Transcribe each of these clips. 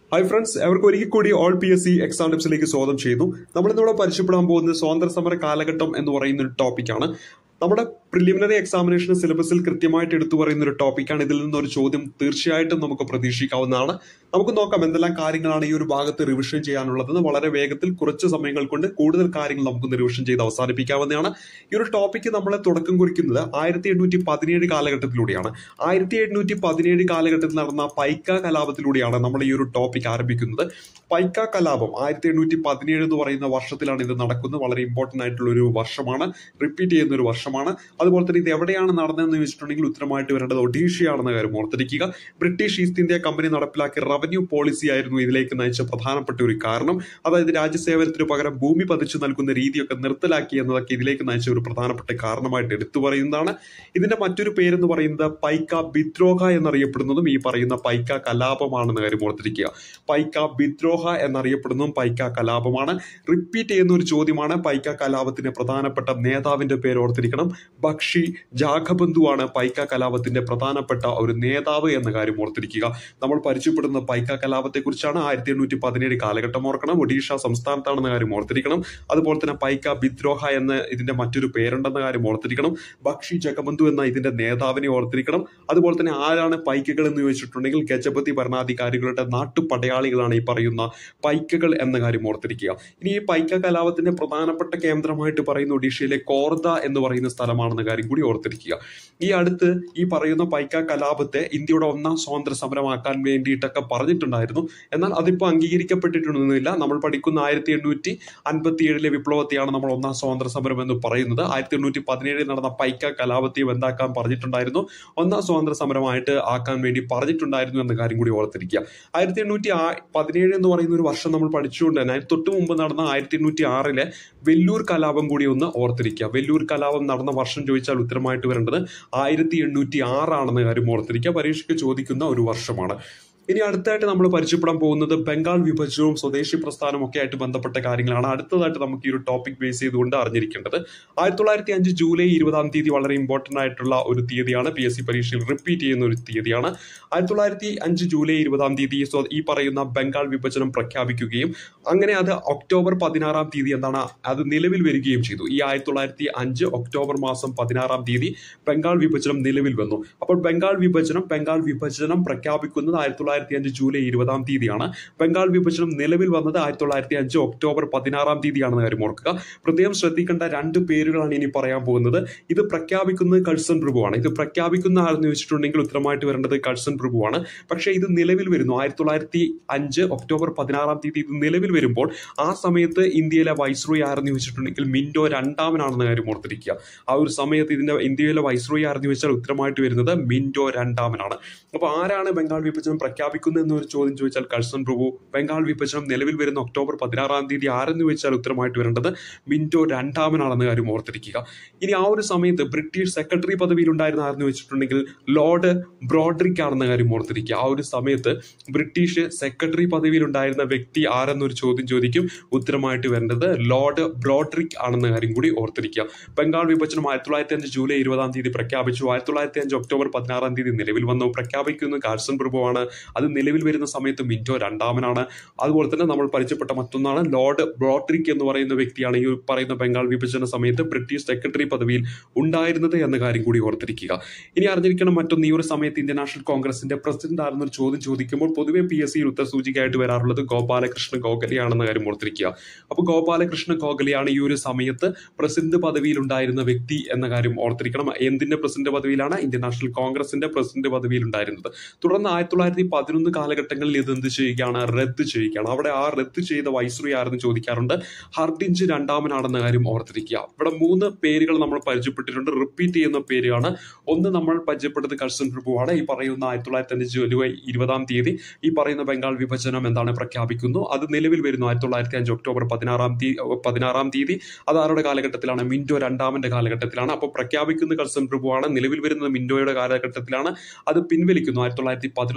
hi friends അവർക്ക് ഒരിക്കൽ കൂടി all P S C exam ടിപ്സിലേക്ക് സ്വാഗതം ചെയ്യുന്നു നമ്മൾ ഇന്നിവിടെ പരിചയപ്പെടാൻ പോകുന്നത് സ്വാതന്ത്ര്യ സമര കാലഘട്ടം എന്ന് പറയുന്ന ഒരു ടോപ്പിക്കാണ് നമ്മുടെ പ്രിലിമിനറി എക്സാമിനേഷൻ സിലബസിൽ കൃത്യമായിട്ട് എടുത്തു പറയുന്ന ഒരു ടോപ്പിക്കാണ് ഇതിൽ നിന്ന് ഒരു ചോദ്യം തീർച്ചയായിട്ടും നമുക്ക് പ്രതീക്ഷിക്കാവുന്നതാണ് നമുക്ക് നോക്കാം എന്തെല്ലാം കാര്യങ്ങളാണ് ഈ ഒരു ഭാഗത്ത് റിവിഷൻ ചെയ്യാനുള്ളതെന്ന് വളരെ വേഗത്തിൽ കുറച്ച് സമയങ്ങൾ കൊണ്ട് കൂടുതൽ കാര്യങ്ങൾ നമുക്ക് റിവിഷൻ ചെയ്ത് അവസാനിപ്പിക്കാവുന്നതാണ് ഈ ഒരു ടോപ്പിക്ക് നമ്മളെ തുടക്കം കുറിക്കുന്നത് ആയിരത്തി എണ്ണൂറ്റി പതിനേഴ് കാലഘട്ടത്തിലൂടെയാണ് ആയിരത്തി എണ്ണൂറ്റി പതിനേഴ് കാലഘട്ടത്തിൽ നടന്ന പൈക്ക കലാപത്തിലൂടെയാണ് നമ്മൾ ഈ ഒരു ടോപ്പിക് ആരംഭിക്കുന്നത് പൈക്ക കലാപം ആയിരത്തി എണ്ണൂറ്റി പതിനേഴ് എന്ന് പറയുന്ന വർഷത്തിലാണ് ഇത് നടക്കുന്നത് വളരെ ഇമ്പോർട്ടന്റ് ആയിട്ടുള്ള ഒരു വർഷമാണ് റിപ്പീറ്റ് ചെയ്യുന്ന ഒരു വർഷമാണ് അതുപോലെ തന്നെ ഇത് എവിടെയാണ് നടന്നതെന്ന് ചോദിച്ചിട്ടുണ്ടെങ്കിൽ ഉത്തരമായിട്ട് വരേണ്ടത് ഒഡീഷയാണെന്ന കാര്യം ഓർത്തിരിക്കുക ബ്രിട്ടീഷ് ഈസ്റ്റ് ഇന്ത്യ കമ്പനി നടപ്പിലാക്കിയ റവന്യൂ പോളിസി ആയിരുന്നു ഇതിലേക്ക് നയിച്ച പ്രധാനപ്പെട്ട ഒരു കാരണം അതായത് രാജ്യസേവനത്തിന് പകരം ഭൂമി പതിച്ചു നൽകുന്ന രീതിയൊക്കെ നിർത്തലാക്കി എന്നതൊക്കെ ഇതിലേക്ക് നയിച്ച ഒരു പ്രധാനപ്പെട്ട കാരണമായിട്ട് എടുത്തു പറയുന്നതാണ് ഇതിന്റെ മറ്റൊരു പേരെന്ന് പറയുന്നത് പൈക്ക ബിദ്രോഹ എന്നറിയപ്പെടുന്നതും ഈ പറയുന്ന പൈക്ക കലാപമാണെന്ന കാര്യം ഓർത്തിരിക്കുക പൈക്ക ബിദ്രോഹ എന്നറിയപ്പെടുന്നതും പൈക്ക കലാപമാണ് റിപ്പീറ്റ് ചെയ്യുന്ന ഒരു ചോദ്യമാണ് പൈക്ക കലാപത്തിന്റെ പ്രധാനപ്പെട്ട നേതാവിന്റെ പേര് ഓർത്തിരിക്കണം ബക്ഷി ജാഖബന്ധുവാണ് പൈക്ക കലാപത്തിന്റെ പ്രധാനപ്പെട്ട ഒരു നേതാവ് എന്ന കാര്യം ഓർത്തിരിക്കുക നമ്മൾ പരിചയപ്പെടുന്ന പൈക്ക കലാപത്തെ കുറിച്ചാണ് ആയിരത്തി എണ്ണൂറ്റി പതിനേഴ് കാലഘട്ടം ഓർക്കണം ഒഡീഷ സംസ്ഥാനത്താണെന്ന കാര്യം ഓർത്തിരിക്കണം അതുപോലെ തന്നെ പൈക്ക ബിദ്രോഹ എന്ന ഇതിന്റെ മറ്റൊരു പേരുണ്ടെന്ന കാര്യം ഓർത്തിരിക്കണം ബക്ഷി ജഗബന്ധു എന്ന ഇതിന്റെ നേതാവിനെ ഓർത്തിരിക്കണം അതുപോലെ തന്നെ ആരാണ് പൈക്കകൾ എന്ന് ചോദിച്ചിട്ടുണ്ടെങ്കിൽ ഗജപതി ഭരണാധികാരികളുടെ നാട്ടുപടയാളികളാണ് ഈ പറയുന്ന പൈക്കകൾ എന്ന കാര്യം ഓർത്തിരിക്കുക ഇനി ഈ പൈക്ക കലാപത്തിന്റെ പ്രധാനപ്പെട്ട കേന്ദ്രമായിട്ട് പറയുന്ന ഒഡീഷയിലെ കോർദ എന്ന് പറയുന്ന സ്ഥലമാണെന്ന കാര്യം കൂടി ഓർത്തിരിക്കുക ഈ അടുത്ത് ഈ പറയുന്ന പൈക്ക കലാപത്തെ ഇന്ത്യയുടെ ഒന്നാം സ്വാതന്ത്ര്യ സമരമാക്കാൻ വേണ്ടിയിട്ടൊക്കെ പറഞ്ഞിട്ടുണ്ടായിരുന്നു എന്നാൽ അതിപ്പോൾ അംഗീകരിക്കപ്പെട്ടിട്ടൊന്നുമില്ല നമ്മൾ പഠിക്കുന്ന ആയിരത്തി എണ്ണൂറ്റി അൻപത്തി ഏഴിലെ വിപ്ലവത്തെയാണ് നമ്മൾ ഒന്നാം സ്വാതന്ത്ര്യ സമരം എന്ന് പറയുന്നത് ആയിരത്തി എണ്ണൂറ്റി പതിനേഴിൽ നടന്ന പൈക്ക കലാപത്തെയും എന്താക്കാൻ പറഞ്ഞിട്ടുണ്ടായിരുന്നു ഒന്നാം സ്വാതന്ത്ര്യ സമരമായിട്ട് ആക്കാൻ വേണ്ടി പറഞ്ഞിട്ടുണ്ടായിരുന്നു എന്ന കാര്യം കൂടി ഓർത്തിരിക്കുക ആയിരത്തി എണ്ണൂറ്റി പതിനേഴ് എന്ന് പറയുന്ന ഒരു വർഷം നമ്മൾ പഠിച്ചുകൊണ്ട് തന്നെ തൊട്ട് മുമ്പ് നടന്ന ആയിരത്തി എണ്ണൂറ്റി ആറിലെ വെല്ലൂർ കലാപം കൂടി ഒന്ന് ഓർത്തിരിക്കുക വെല്ലൂർ കലാപം നടന്ന വർഷം ചോദിച്ചാൽ ഉത്തരമായിട്ട് വരേണ്ടത് ആയിരത്തി എണ്ണൂറ്റി ആറാണെന്ന കാര്യം ഓർത്തിരിക്കുക പരീക്ഷയ്ക്ക് ചോദിക്കുന്ന ഒരു വർഷമാണ് ഇനി അടുത്തായിട്ട് നമ്മൾ പരിചയപ്പെടാൻ പോകുന്നത് ബംഗാൾ വിഭജനവും സ്വദേശി പ്രസ്ഥാനവും ഒക്കെ ആയിട്ട് ബന്ധപ്പെട്ട കാര്യങ്ങളാണ് അടുത്തതായിട്ട് നമുക്ക് ഈ ഒരു ടോപ്പിക് ബേസ് ചെയ്തുകൊണ്ട് അറിഞ്ഞിരിക്കേണ്ടത് ആയിരത്തി തൊള്ളായിരത്തി അഞ്ച് ജൂലൈ ഇരുപതാം തീയതി വളരെ ഇമ്പോർട്ടന്റ് ആയിട്ടുള്ള ഒരു തീയതിയാണ് പി എസ് സി പരീക്ഷയിൽ റിപ്പീറ്റ് ചെയ്യുന്ന ഒരു തീയതിയാണ് ആയിരത്തി തൊള്ളായിരത്തി അഞ്ച് ജൂലൈ ഇരുപതാം തീയതി ഈ പറയുന്ന ബംഗാൾ വിഭജനം പ്രഖ്യാപിക്കുകയും അങ്ങനെ അത് ഒക്ടോബർ പതിനാറാം തീയതി എന്താണ് അത് നിലവിൽ വരികയും ചെയ്തു ഈ ആയിരത്തി തൊള്ളായിരത്തി അഞ്ച് ഒക്ടോബർ മാസം പതിനാറാം തീയതി ബംഗാൾ വിഭജനം നിലവിൽ വന്നു അപ്പോൾ ബംഗാൾ വിഭജനം ബംഗാൾ വിഭജനം പ്രഖ്യാപിക്കുന്നത് ആയിരത്തി തൊള്ളായിരത്തി അഞ്ച് ജൂലൈ ഇരുപതാം തീയതിയാണ് ബംഗാൾ വിഭജനം നിലവിൽ വന്നത് ആയിരത്തി തൊള്ളായിരത്തി അഞ്ച് ഒക്ടോബർ പതിനാറാം തീയതിയാണെന്ന് കാര്യം ഓർക്കുക പ്രത്യേകം ശ്രദ്ധിക്കേണ്ട രണ്ട് പേരുകളാണ് ഇനി പറയാൻ പോകുന്നത് ഇത് പ്രഖ്യാപിക്കുന്നത് കഴ്സൺ പ്രഭുവാണ് ഇത് പ്രഖ്യാപിക്കുന്ന ആരെന്ന് ചോദിച്ചിട്ടുണ്ടെങ്കിൽ ഉത്തരമായിട്ട് വരേണ്ടത് കഴ്സൺ പ്രഭുവാണ് പക്ഷേ ഇത് നിലവിൽ വരുന്നു ആയിരത്തി തൊള്ളായിരത്തി അഞ്ച് ഒക്ടോബർ പതിനാറാം തീയതി ഇത് നിലവിൽ വരുമ്പോൾ ആ സമയത്ത് ഇന്ത്യയിലെ വൈസ്രോയി ആരെന്ന് ചോദിച്ചിട്ടുണ്ടെങ്കിൽ മിൻഡോ രണ്ടാമനാണെന്ന കാര്യം ഓർത്തിരിക്കുക ആ ഒരു സമയത്ത് ഇതിന്റെ ഇന്ത്യയിലെ വൈസ്രോയി ആരെന്ന് ചോദിച്ചാൽ ഉത്തരമായിട്ട് വരുന്നത് മിൻഡോ രണ്ടാമനാണ് അപ്പോൾ ആരാണ് ബംഗാൾ വിഭജനം പ്രഖ്യാപിക്കുന്നത് എന്നൊരു ചോദ്യം ചോദിച്ചാൽ കഴ്സൺ പ്രഭു ബംഗാൾ വിഭജനം നിലവിൽ വരുന്ന ഒക്ടോബർ പതിനാറാം തീയതി ആരെന്ന് ചോദിച്ചാൽ ഉത്തരമായിട്ട് വരേണ്ടത് മിൻഡോ രണ്ടാമനാണെന്ന കാര്യം ഓർത്തിരിക്കുക ഇനി ആ ഒരു സമയത്ത് ബ്രിട്ടീഷ് സെക്രട്ടറി പദവിയിൽ ഉണ്ടായിരുന്ന ആരെന്ന് വെച്ചിട്ടുണ്ടെങ്കിൽ ലോർഡ് ബ്രോഡ്രിക് ആണെന്ന കാര്യം ഓർത്തിരിക്കുക ആ ഒരു സമയത്ത് ബ്രിട്ടീഷ് സെക്രട്ടറി പദവിയിൽ ഉണ്ടായിരുന്ന വ്യക്തി ആരെന്നൊരു ചോദ്യം ചോദിക്കും ഉത്തരമായിട്ട് വരേണ്ടത് ലോർഡ് ബ്രോഡ്രിക് ആണെന്ന കാര്യം കൂടി ഓർത്തിരിക്കുക ബംഗാൾ വിഭജനം ആയിരത്തി തൊള്ളായിരത്തി അഞ്ച് ജൂലൈ ഇരുപതാം തീയതി പ്രഖ്യാപിച്ചു ആയിരത്തി തൊള്ളായിരത്തി അഞ്ച് ഒക്ടോബർ പതിനാറാം തീയതി നിലവിൽ വന്നു പ്രഖ്യാപിക്കുന്ന കാഴ്സൺ പ്രഭുവാണ് അത് നിലവിൽ വരുന്ന സമയത്ത് മിന്റോ രണ്ടാമനാണ് അതുപോലെ തന്നെ നമ്മൾ പരിചയപ്പെട്ട മറ്റൊന്നാണ് ലോർഡ് ബ്രോട്രിക് എന്ന് പറയുന്ന വ്യക്തിയാണ് ഈ പറയുന്ന ബംഗാൾ വിഭജന സമയത്ത് ബ്രിട്ടീഷ് സെക്രട്ടറി പദവിയിൽ ഉണ്ടായിരുന്നത് എന്ന കാര്യം കൂടി ഓർത്തിരിക്കുക ഇനി അറിഞ്ഞിരിക്കണം മറ്റൊന്ന് ഈ ഒരു സമയത്ത് ഇന്ത്യൻ നാഷണൽ കോൺഗ്രസിന്റെ പ്രസിഡന്റ് ആണെന്നൊരു ചോദ്യം ചോദിക്കുമ്പോൾ പൊതുവെ പി എസ് സിയിൽ ഉത്തരസൂചികയായിട്ട് വരാറുള്ളത് ഗോപാലകൃഷ്ണ ഗോഖലെയാണെന്ന കാര്യം ഓർത്തിരിക്കുക അപ്പോൾ ഗോപാലകൃഷ്ണ ഗോഖലെയാണ് ഈ ഒരു സമയത്ത് പ്രസിഡന്റ് പദവിയിൽ ഉണ്ടായിരുന്ന വ്യക്തി എന്ന കാര്യം ഓർത്തിരിക്കണം എന്തിന്റെ പ്രസിഡന്റ് പദവിയിലാണ് ഇന്ത്യൻ നാഷണൽ കോൺഗ്രസിന്റെ പ്രസിഡന്റ് പദവിയിൽ ഉണ്ടായിരുന്നത് തുടർന്ന് ആയിരത്തി തൊള്ളായിരത്തി പതിനൊന്ന് കാലഘട്ടങ്ങളിൽ ഇത് എന്ത് ചെയ്യുകയാണ് റദ്ദ് ചെയ്യുകയാണ് അവിടെ ആ റദ്ദ് ചെയ്ത വൈസ്രോയി ആരെന്ന് ചോദിക്കാറുണ്ട് ഹർഡിഞ്ച് രണ്ടാമനാണെന്ന കാര്യം ഓർത്തിരിക്കുക ഇവിടെ മൂന്ന് പേരുകൾ നമ്മൾ പരിചയപ്പെട്ടിട്ടുണ്ട് റിപ്പീറ്റ് ചെയ്യുന്ന പേരാണ് ഒന്ന് നമ്മൾ പരിചയപ്പെട്ടത് കഴ്സൺ പ്രഭുവാണ് ഈ പറയുന്ന ആയിരത്തി തൊള്ളായിരത്തി അഞ്ച് ജൂലൈ ഇരുപതാം തീയതി ഈ പറയുന്ന ബംഗാൾ വിഭജനം എന്താണ് പ്രഖ്യാപിക്കുന്നു അത് നിലവിൽ വരുന്നു ആയിരത്തി തൊള്ളായിരത്തി അഞ്ച് ഒക്ടോബർ പതിനാറാം തീയതി പതിനാറാം തീയതി അത് ആരുടെ കാലഘട്ടത്തിലാണ് മിൻഡോ രണ്ടാമന്റെ കാലഘട്ടത്തിലാണ് അപ്പോൾ പ്രഖ്യാപിക്കുന്ന കഴ്സൺ പ്രഭുവാണ് നിലവിൽ വരുന്നത് മിൻഡോയുടെ കാലഘട്ടത്തിലാണ് അത് പിൻവലിക്കുന്നു ആയിരത്തി തൊള്ളായിരത്തി പതിനൊന്ന് കാലഘട്ടം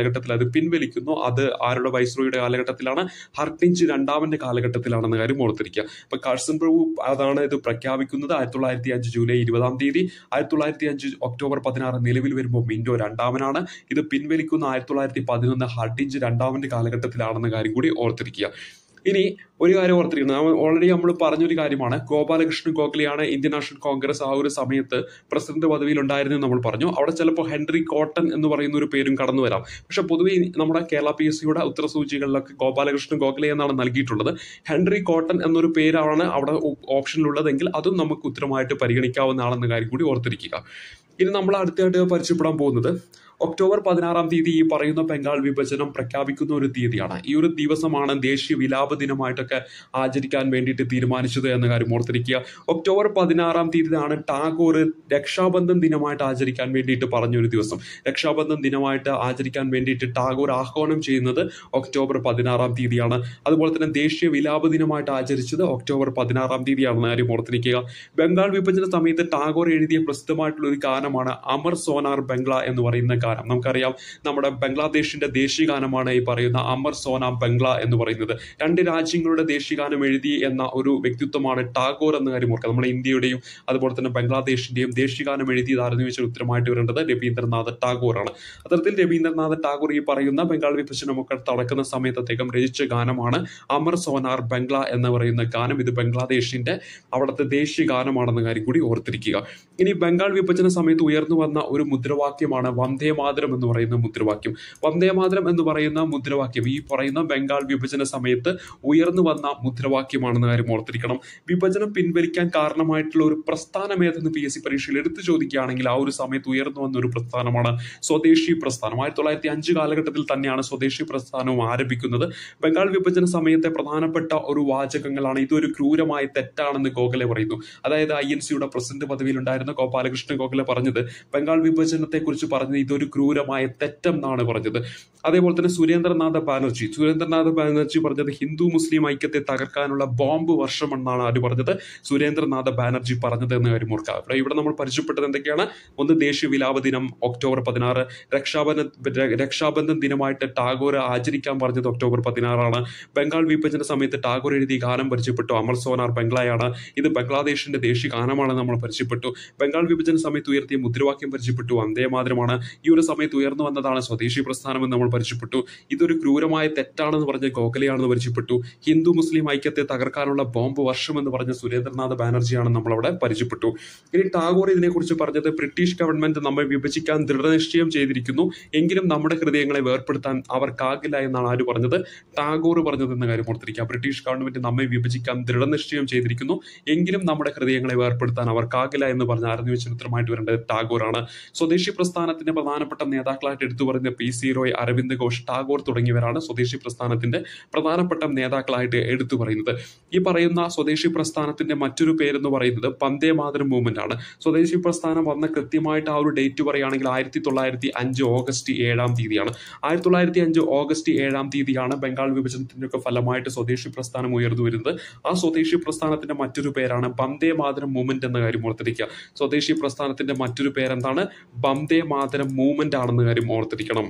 കാലഘട്ടത്തിൽ അത് പിൻവലിക്കുന്നു അത് ആരുടെ വൈസ്രോയുടെ കാലഘട്ടത്തിലാണ് ഹർട്ടിഞ്ച് രണ്ടാമന്റെ കാലഘട്ടത്തിലാണെന്ന കാര്യം ഓർത്തിരിക്കുക അപ്പൊ കഴ്സൺ പ്രഭു അതാണ് ഇത് പ്രഖ്യാപിക്കുന്നത് ആയിരത്തി തൊള്ളായിരത്തി അഞ്ച് ജൂലൈ ഇരുപതാം തീയതി ആയിരത്തി തൊള്ളായിരത്തി അഞ്ച് ഒക്ടോബർ പതിനാറ് നിലവിൽ വരുമ്പോൾ മിൻഡോ രണ്ടാമനാണ് ഇത് പിൻവലിക്കുന്ന ആയിരത്തി തൊള്ളായിരത്തി പതിനൊന്ന് ഹർട്ടിഞ്ച് രണ്ടാമന്റെ കാലഘട്ടത്തിലാണെന്ന കാര്യം കൂടി ഓർത്തിരിക്കുക ഇനി ഒരു കാര്യം ഓർത്തിരിക്കുന്നത് ഓൾറെഡി നമ്മൾ പറഞ്ഞൊരു കാര്യമാണ് ഗോപാലകൃഷ്ണൻ ഗോഖലെയാണ് ഇന്ത്യൻ നാഷണൽ കോൺഗ്രസ് ആ ഒരു സമയത്ത് പ്രസിഡന്റ് പദവിയിൽ ഉണ്ടായിരുന്നു നമ്മൾ പറഞ്ഞു അവിടെ ചിലപ്പോൾ ഹെൻറി കോട്ടൺ എന്ന് പറയുന്ന ഒരു പേരും കടന്നു വരാം പക്ഷെ പൊതുവെ നമ്മുടെ കേരള പി എസ് സിയുടെ ഉത്തരസൂചികളിലൊക്കെ ഗോപാലകൃഷ്ണൻ ഗോഖലെ എന്നാണ് നൽകിയിട്ടുള്ളത് ഹെൻറി കോട്ടൺ എന്നൊരു പേരാണ് അവിടെ ഓപ്ഷനിലുള്ളതെങ്കിൽ അതും നമുക്ക് ഉത്തരമായിട്ട് പരിഗണിക്കാവുന്നതാണെന്ന കാര്യം കൂടി ഓർത്തിരിക്കുക ഇനി നമ്മൾ അടുത്തായിട്ട് പരിചയപ്പെടാൻ പോകുന്നത് ഒക്ടോബർ പതിനാറാം തീയതി ഈ പറയുന്ന ബംഗാൾ വിഭജനം പ്രഖ്യാപിക്കുന്ന ഒരു തീയതിയാണ് ഈ ഒരു ദിവസമാണ് ദേശീയ വിലാപ ദിനമായിട്ടൊക്കെ ആചരിക്കാൻ വേണ്ടിയിട്ട് തീരുമാനിച്ചത് എന്ന കാര്യം ഓർത്തിരിക്കുക ഒക്ടോബർ പതിനാറാം തീയതിയാണ് ടാഗോർ രക്ഷാബന്ധൻ ദിനമായിട്ട് ആചരിക്കാൻ വേണ്ടിയിട്ട് പറഞ്ഞൊരു ദിവസം രക്ഷാബന്ധൻ ദിനമായിട്ട് ആചരിക്കാൻ വേണ്ടിയിട്ട് ടാഗോർ ആഹ്വാനം ചെയ്യുന്നത് ഒക്ടോബർ പതിനാറാം തീയതിയാണ് അതുപോലെ തന്നെ ദേശീയ വിലാപ ദിനമായിട്ട് ആചരിച്ചത് ഒക്ടോബർ പതിനാറാം തീയതിയാണെന്ന കാര്യം ഓർത്തിരിക്കുക ബംഗാൾ വിഭജന സമയത്ത് ടാഗോർ എഴുതിയ പ്രസിദ്ധമായിട്ടുള്ള ഒരു ഗാനമാണ് അമർ സോനാർ ബംഗ്ല എന്ന് പറയുന്ന ഗാനം നമുക്കറിയാം നമ്മുടെ ബംഗ്ലാദേശിന്റെ ദേശീയ ഗാനമാണ് ഈ പറയുന്ന അമർ സോന ബംഗ്ല എന്ന് പറയുന്നത് രണ്ട് രാജ്യങ്ങളുടെ ദേശീയ ഗാനം എഴുതി എന്ന ഒരു വ്യക്തിത്വമാണ് ടാഗോർ എന്ന കാര്യം ഓർക്കുക നമ്മുടെ ഇന്ത്യയുടെയും അതുപോലെ തന്നെ ബംഗ്ലാദേശിന്റെയും ദേശീയ ഗാനം എഴുതിയതാരെന്ന് ചോദിച്ചാൽ ഉത്തരമായിട്ട് വരേണ്ടത് രവീന്ദ്രനാഥ് ടാഗോർ ആണ് അത്തരത്തിൽ രവീന്ദ്രനാഥ് ടാഗോർ ഈ പറയുന്ന ബംഗാൾ വിഭജനമൊക്കെ നടക്കുന്ന സമയത്ത് അദ്ദേഹം രചിച്ച ഗാനമാണ് അമർ സോനാർ ബംഗ്ല എന്ന് പറയുന്ന ഗാനം ഇത് ബംഗ്ലാദേശിന്റെ അവിടുത്തെ ദേശീയ ഗാനമാണെന്ന കാര്യം കൂടി ഓർത്തിരിക്കുക ഇനി ബംഗാൾ വിഭജന സമയത്ത് ഉയർന്നു വന്ന ഒരു മുദ്രാവാക്യമാണ് വന്ദേ മാതരം എന്ന് പറയുന്ന മുദ്രാവാക്യം വന്ദേ മാതരം എന്ന് പറയുന്ന മുദ്രാവാക്യം ഈ പറയുന്ന ബംഗാൾ വിഭജന സമയത്ത് ഉയർന്നു വന്ന മുദ്രാവാക്യമാണെന്ന കാര്യം ഓർത്തിരിക്കണം വിഭജനം പിൻവലിക്കാൻ കാരണമായിട്ടുള്ള ഒരു പ്രസ്ഥാനം ഏതെന്ന് പി എസ് സി പരീക്ഷയിൽ എടുത്തു ചോദിക്കുകയാണെങ്കിൽ ആ ഒരു സമയത്ത് ഉയർന്നു വന്ന ഒരു പ്രസ്ഥാനമാണ് സ്വദേശി പ്രസ്ഥാനം ആയിരത്തി തൊള്ളായിരത്തി അഞ്ച് കാലഘട്ടത്തിൽ തന്നെയാണ് സ്വദേശി പ്രസ്ഥാനവും ആരംഭിക്കുന്നത് ബംഗാൾ വിഭജന സമയത്തെ പ്രധാനപ്പെട്ട ഒരു വാചകങ്ങളാണ് ഇതൊരു ക്രൂരമായ തെറ്റാണെന്ന് ഗോഖലെ പറയുന്നു അതായത് ഐ എൻ സിയുടെ പ്രസിഡന്റ് പദവിയിലുണ്ടായിരുന്ന ഗോപാലകൃഷ്ണ ഗോഖലെ പറഞ്ഞത് ബംഗാൾ വിഭജനത്തെ കുറിച്ച് പറഞ്ഞത് ഇതൊരു ക്രൂരമായ തെറ്റെന്നാണ് പറഞ്ഞത് അതേപോലെ തന്നെ സുരേന്ദ്രനാഥ ബാനർജി സുരേന്ദ്രനാഥ ബാനർജി പറഞ്ഞത് ഹിന്ദു മുസ്ലിം ഐക്യത്തെ തകർക്കാനുള്ള ബോംബ് വർഷം എന്നാണ് അവർ പറഞ്ഞത് സുരേന്ദ്രനാഥ ബാനർജി പറഞ്ഞത് എന്ന കാര്യം ഓർക്കുക ഇവിടെ ഇവിടെ നമ്മൾ പരിചയപ്പെട്ടത് എന്തൊക്കെയാണ് ഒന്ന് ദേശീയ വിലാപ ദിനം ഒക്ടോബർ പതിനാറ് രക്ഷാബന്ധൻ രക്ഷാബന്ധൻ ദിനമായിട്ട് ടാഗോർ ആചരിക്കാൻ പറഞ്ഞത് ഒക്ടോബർ പതിനാറാണ് ബംഗാൾ വിഭജന സമയത്ത് ടാഗോർ എഴുതിയ ഗാനം പരിചയപ്പെട്ടു അമർ സോനാർ ബംഗ്ലായാണ് ഇത് ബംഗ്ലാദേശിന്റെ ദേശീയ ഗാനമാണ് നമ്മൾ പരിചയപ്പെട്ടു ബംഗാൾ വിഭജന സമയത്ത് ഉയർത്തിയ മുദ്രാവാക്യം പരിചയപ്പെട്ടു വന്ദേ മാതരമാണ് ഈ ഒരു സമയത്ത് ഉയർന്നു വന്നതാണ് സ്വദേശി പ്രസ്ഥാനം എന്ന് നമ്മൾ പരിചയപ്പെട്ടു ഇതൊരു ക്രൂരമായ തെറ്റാണെന്ന് പറഞ്ഞ ഗോഖലെയാണെന്ന് പരിചയപ്പെട്ടു ഹിന്ദു മുസ്ലിം ഐക്യത്തെ തകർക്കാനുള്ള ബോംബ് വർഷം എന്ന് പറഞ്ഞ സുരേന്ദ്രനാഥ് ബാനർജിയാണ് നമ്മൾ അവിടെ പരിചയപ്പെട്ടു ഇനി ടാഗോർ ഇതിനെക്കുറിച്ച് പറഞ്ഞത് ബ്രിട്ടീഷ് ഗവൺമെന്റ് നമ്മെ വിഭജിക്കാൻ ദൃഢനിശ്ചയം ചെയ്തിരിക്കുന്നു എങ്കിലും നമ്മുടെ ഹൃദയങ്ങളെ വേർപ്പെടുത്താൻ അവർക്കാകില്ല എന്നാണ് ആര് പറഞ്ഞത് ടാഗോർ പറഞ്ഞത് എന്ന കാര്യം ഓർത്തിരിക്കുക ബ്രിട്ടീഷ് ഗവൺമെന്റ് നമ്മെ വിഭജിക്കാൻ ദൃഢനിശ്ചയം ചെയ്തിരിക്കുന്നു എങ്കിലും നമ്മുടെ ഹൃദയങ്ങളെ വേർപ്പെടുത്താൻ അവർക്കാകില്ല എന്ന് പറഞ്ഞ ആരെന്ന് വെച്ചാൽ ഉത്തരമായിട്ട് വരേണ്ടത് ടാഗോറാണ് സ്വദേശി പ്രസ്ഥാനത്തിന്റെ പ്രധാനപ്പെട്ട നേതാക്കളായിട്ട് എടുത്തു പറയുന്ന പി സി റോയ് അരവിന്ദ് ഘോഷ് ടാഗോർ തുടങ്ങിയവരാണ് സ്വദേശി പ്രസ്ഥാനത്തിന്റെ പ്രധാനപ്പെട്ട നേതാക്കളായിട്ട് എടുത്തു പറയുന്നത് ഈ പറയുന്ന സ്വദേശി പ്രസ്ഥാനത്തിന്റെ മറ്റൊരു പേരെന്ന് പറയുന്നത് വന്ദേ മാതരം മൂവ്മെന്റ് ആണ് സ്വദേശി പ്രസ്ഥാനം വന്ന കൃത്യമായിട്ട് ആ ഒരു ഡേറ്റ് പറയുകയാണെങ്കിൽ ആയിരത്തി തൊള്ളായിരത്തി അഞ്ച് ഓഗസ്റ്റ് ഏഴാം തീയതിയാണ് ആയിരത്തി തൊള്ളായിരത്തി അഞ്ച് ഓഗസ്റ്റ് ഏഴാം തീയതിയാണ് ബംഗാൾ വിഭജനത്തിന്റെ ഒക്കെ ഫലമായിട്ട് സ്വദേശി പ്രസ്ഥാനം ഉയർന്നു വരുന്നത് ആ സ്വദേശി പ്രസ്ഥാനത്തിന്റെ മറ്റൊരു പേരാണ് വന്ദേ മാതരം മൂവ്മെന്റ് എന്ന കാര്യം ഓർത്തിരിക്കുക സ്വദേശി പ്രസ്ഥാനത്തിന്റെ മറ്റൊരു പേരെന്താണ് വന്ദേ മാതരം മൂവ്മെന്റ് ആണെന്ന കാര്യം ഓർത്തിരിക്കണം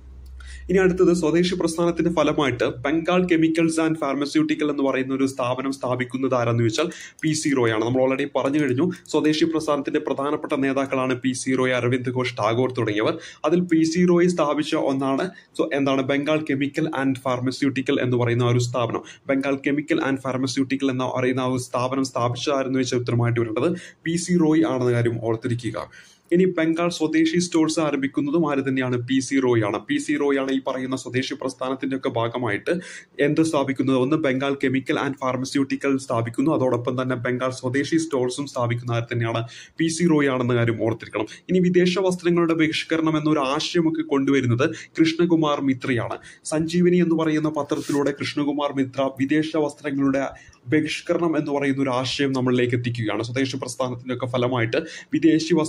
ഇനി അടുത്തത് സ്വദേശി പ്രസ്ഥാനത്തിന്റെ ഫലമായിട്ട് ബംഗാൾ കെമിക്കൽസ് ആൻഡ് ഫാർമസ്യൂട്ടിക്കൽ എന്ന് പറയുന്ന ഒരു സ്ഥാപനം സ്ഥാപിക്കുന്നത് ആരെന്ന് വെച്ചാൽ പി സി റോയ് ആണ് നമ്മൾ ഓൾറെഡി പറഞ്ഞു കഴിഞ്ഞു സ്വദേശി പ്രസ്ഥാനത്തിന്റെ പ്രധാനപ്പെട്ട നേതാക്കളാണ് പി സി റോയ് അരവിന്ദ് ഘോഷ് ടാഗോർ തുടങ്ങിയവർ അതിൽ പി സി റോയ് സ്ഥാപിച്ച ഒന്നാണ് സോ എന്താണ് ബംഗാൾ കെമിക്കൽ ആൻഡ് ഫാർമസ്യൂട്ടിക്കൽ എന്ന് പറയുന്ന ഒരു സ്ഥാപനം ബംഗാൾ കെമിക്കൽ ആൻഡ് ഫാർമസ്യൂട്ടിക്കൽ എന്ന് പറയുന്ന ആ ഒരു സ്ഥാപനം സ്ഥാപിച്ചതാരെന്ന് വെച്ചാൽ ഉത്തരമായിട്ട് വരേണ്ടത് പി സി റോയ് ആണെന്ന കാര്യം ഓർത്തിരിക്കുക ഇനി ബംഗാൾ സ്വദേശി സ്റ്റോഴ്സ് ആരംഭിക്കുന്നതും ആര് തന്നെയാണ് പി സി റോയ് ആണ് പി സി റോയ് ആണ് ഈ പറയുന്ന സ്വദേശി പ്രസ്ഥാനത്തിന്റെ ഒക്കെ ഭാഗമായിട്ട് എന്ത് സ്ഥാപിക്കുന്നത് ഒന്ന് ബംഗാൾ കെമിക്കൽ ആൻഡ് ഫാർമസ്യൂട്ടിക്കൽ സ്ഥാപിക്കുന്നു അതോടൊപ്പം തന്നെ ബംഗാൾ സ്വദേശി സ്റ്റോഴ്സും സ്ഥാപിക്കുന്ന ആര് തന്നെയാണ് പി സി റോയ് ആണെന്ന കാര്യം ഓർത്തിരിക്കണം ഇനി വിദേശ വസ്ത്രങ്ങളുടെ ബഹിഷ്കരണം എന്നൊരു ആശയമൊക്കെ കൊണ്ടുവരുന്നത് കൃഷ്ണകുമാർ മിത്രയാണ് സഞ്ജീവനി എന്ന് പറയുന്ന പത്രത്തിലൂടെ കൃഷ്ണകുമാർ മിത്ര വിദേശ വസ്ത്രങ്ങളുടെ ബഹിഷ്കരണം എന്ന് പറയുന്ന ഒരു ആശയം നമ്മളിലേക്ക് എത്തിക്കുകയാണ് സ്വദേശി പ്രസ്ഥാനത്തിന്റെ ഒക്കെ ഫലമായിട്ട് വിദേശി വസ്ത്രങ്ങളുടെ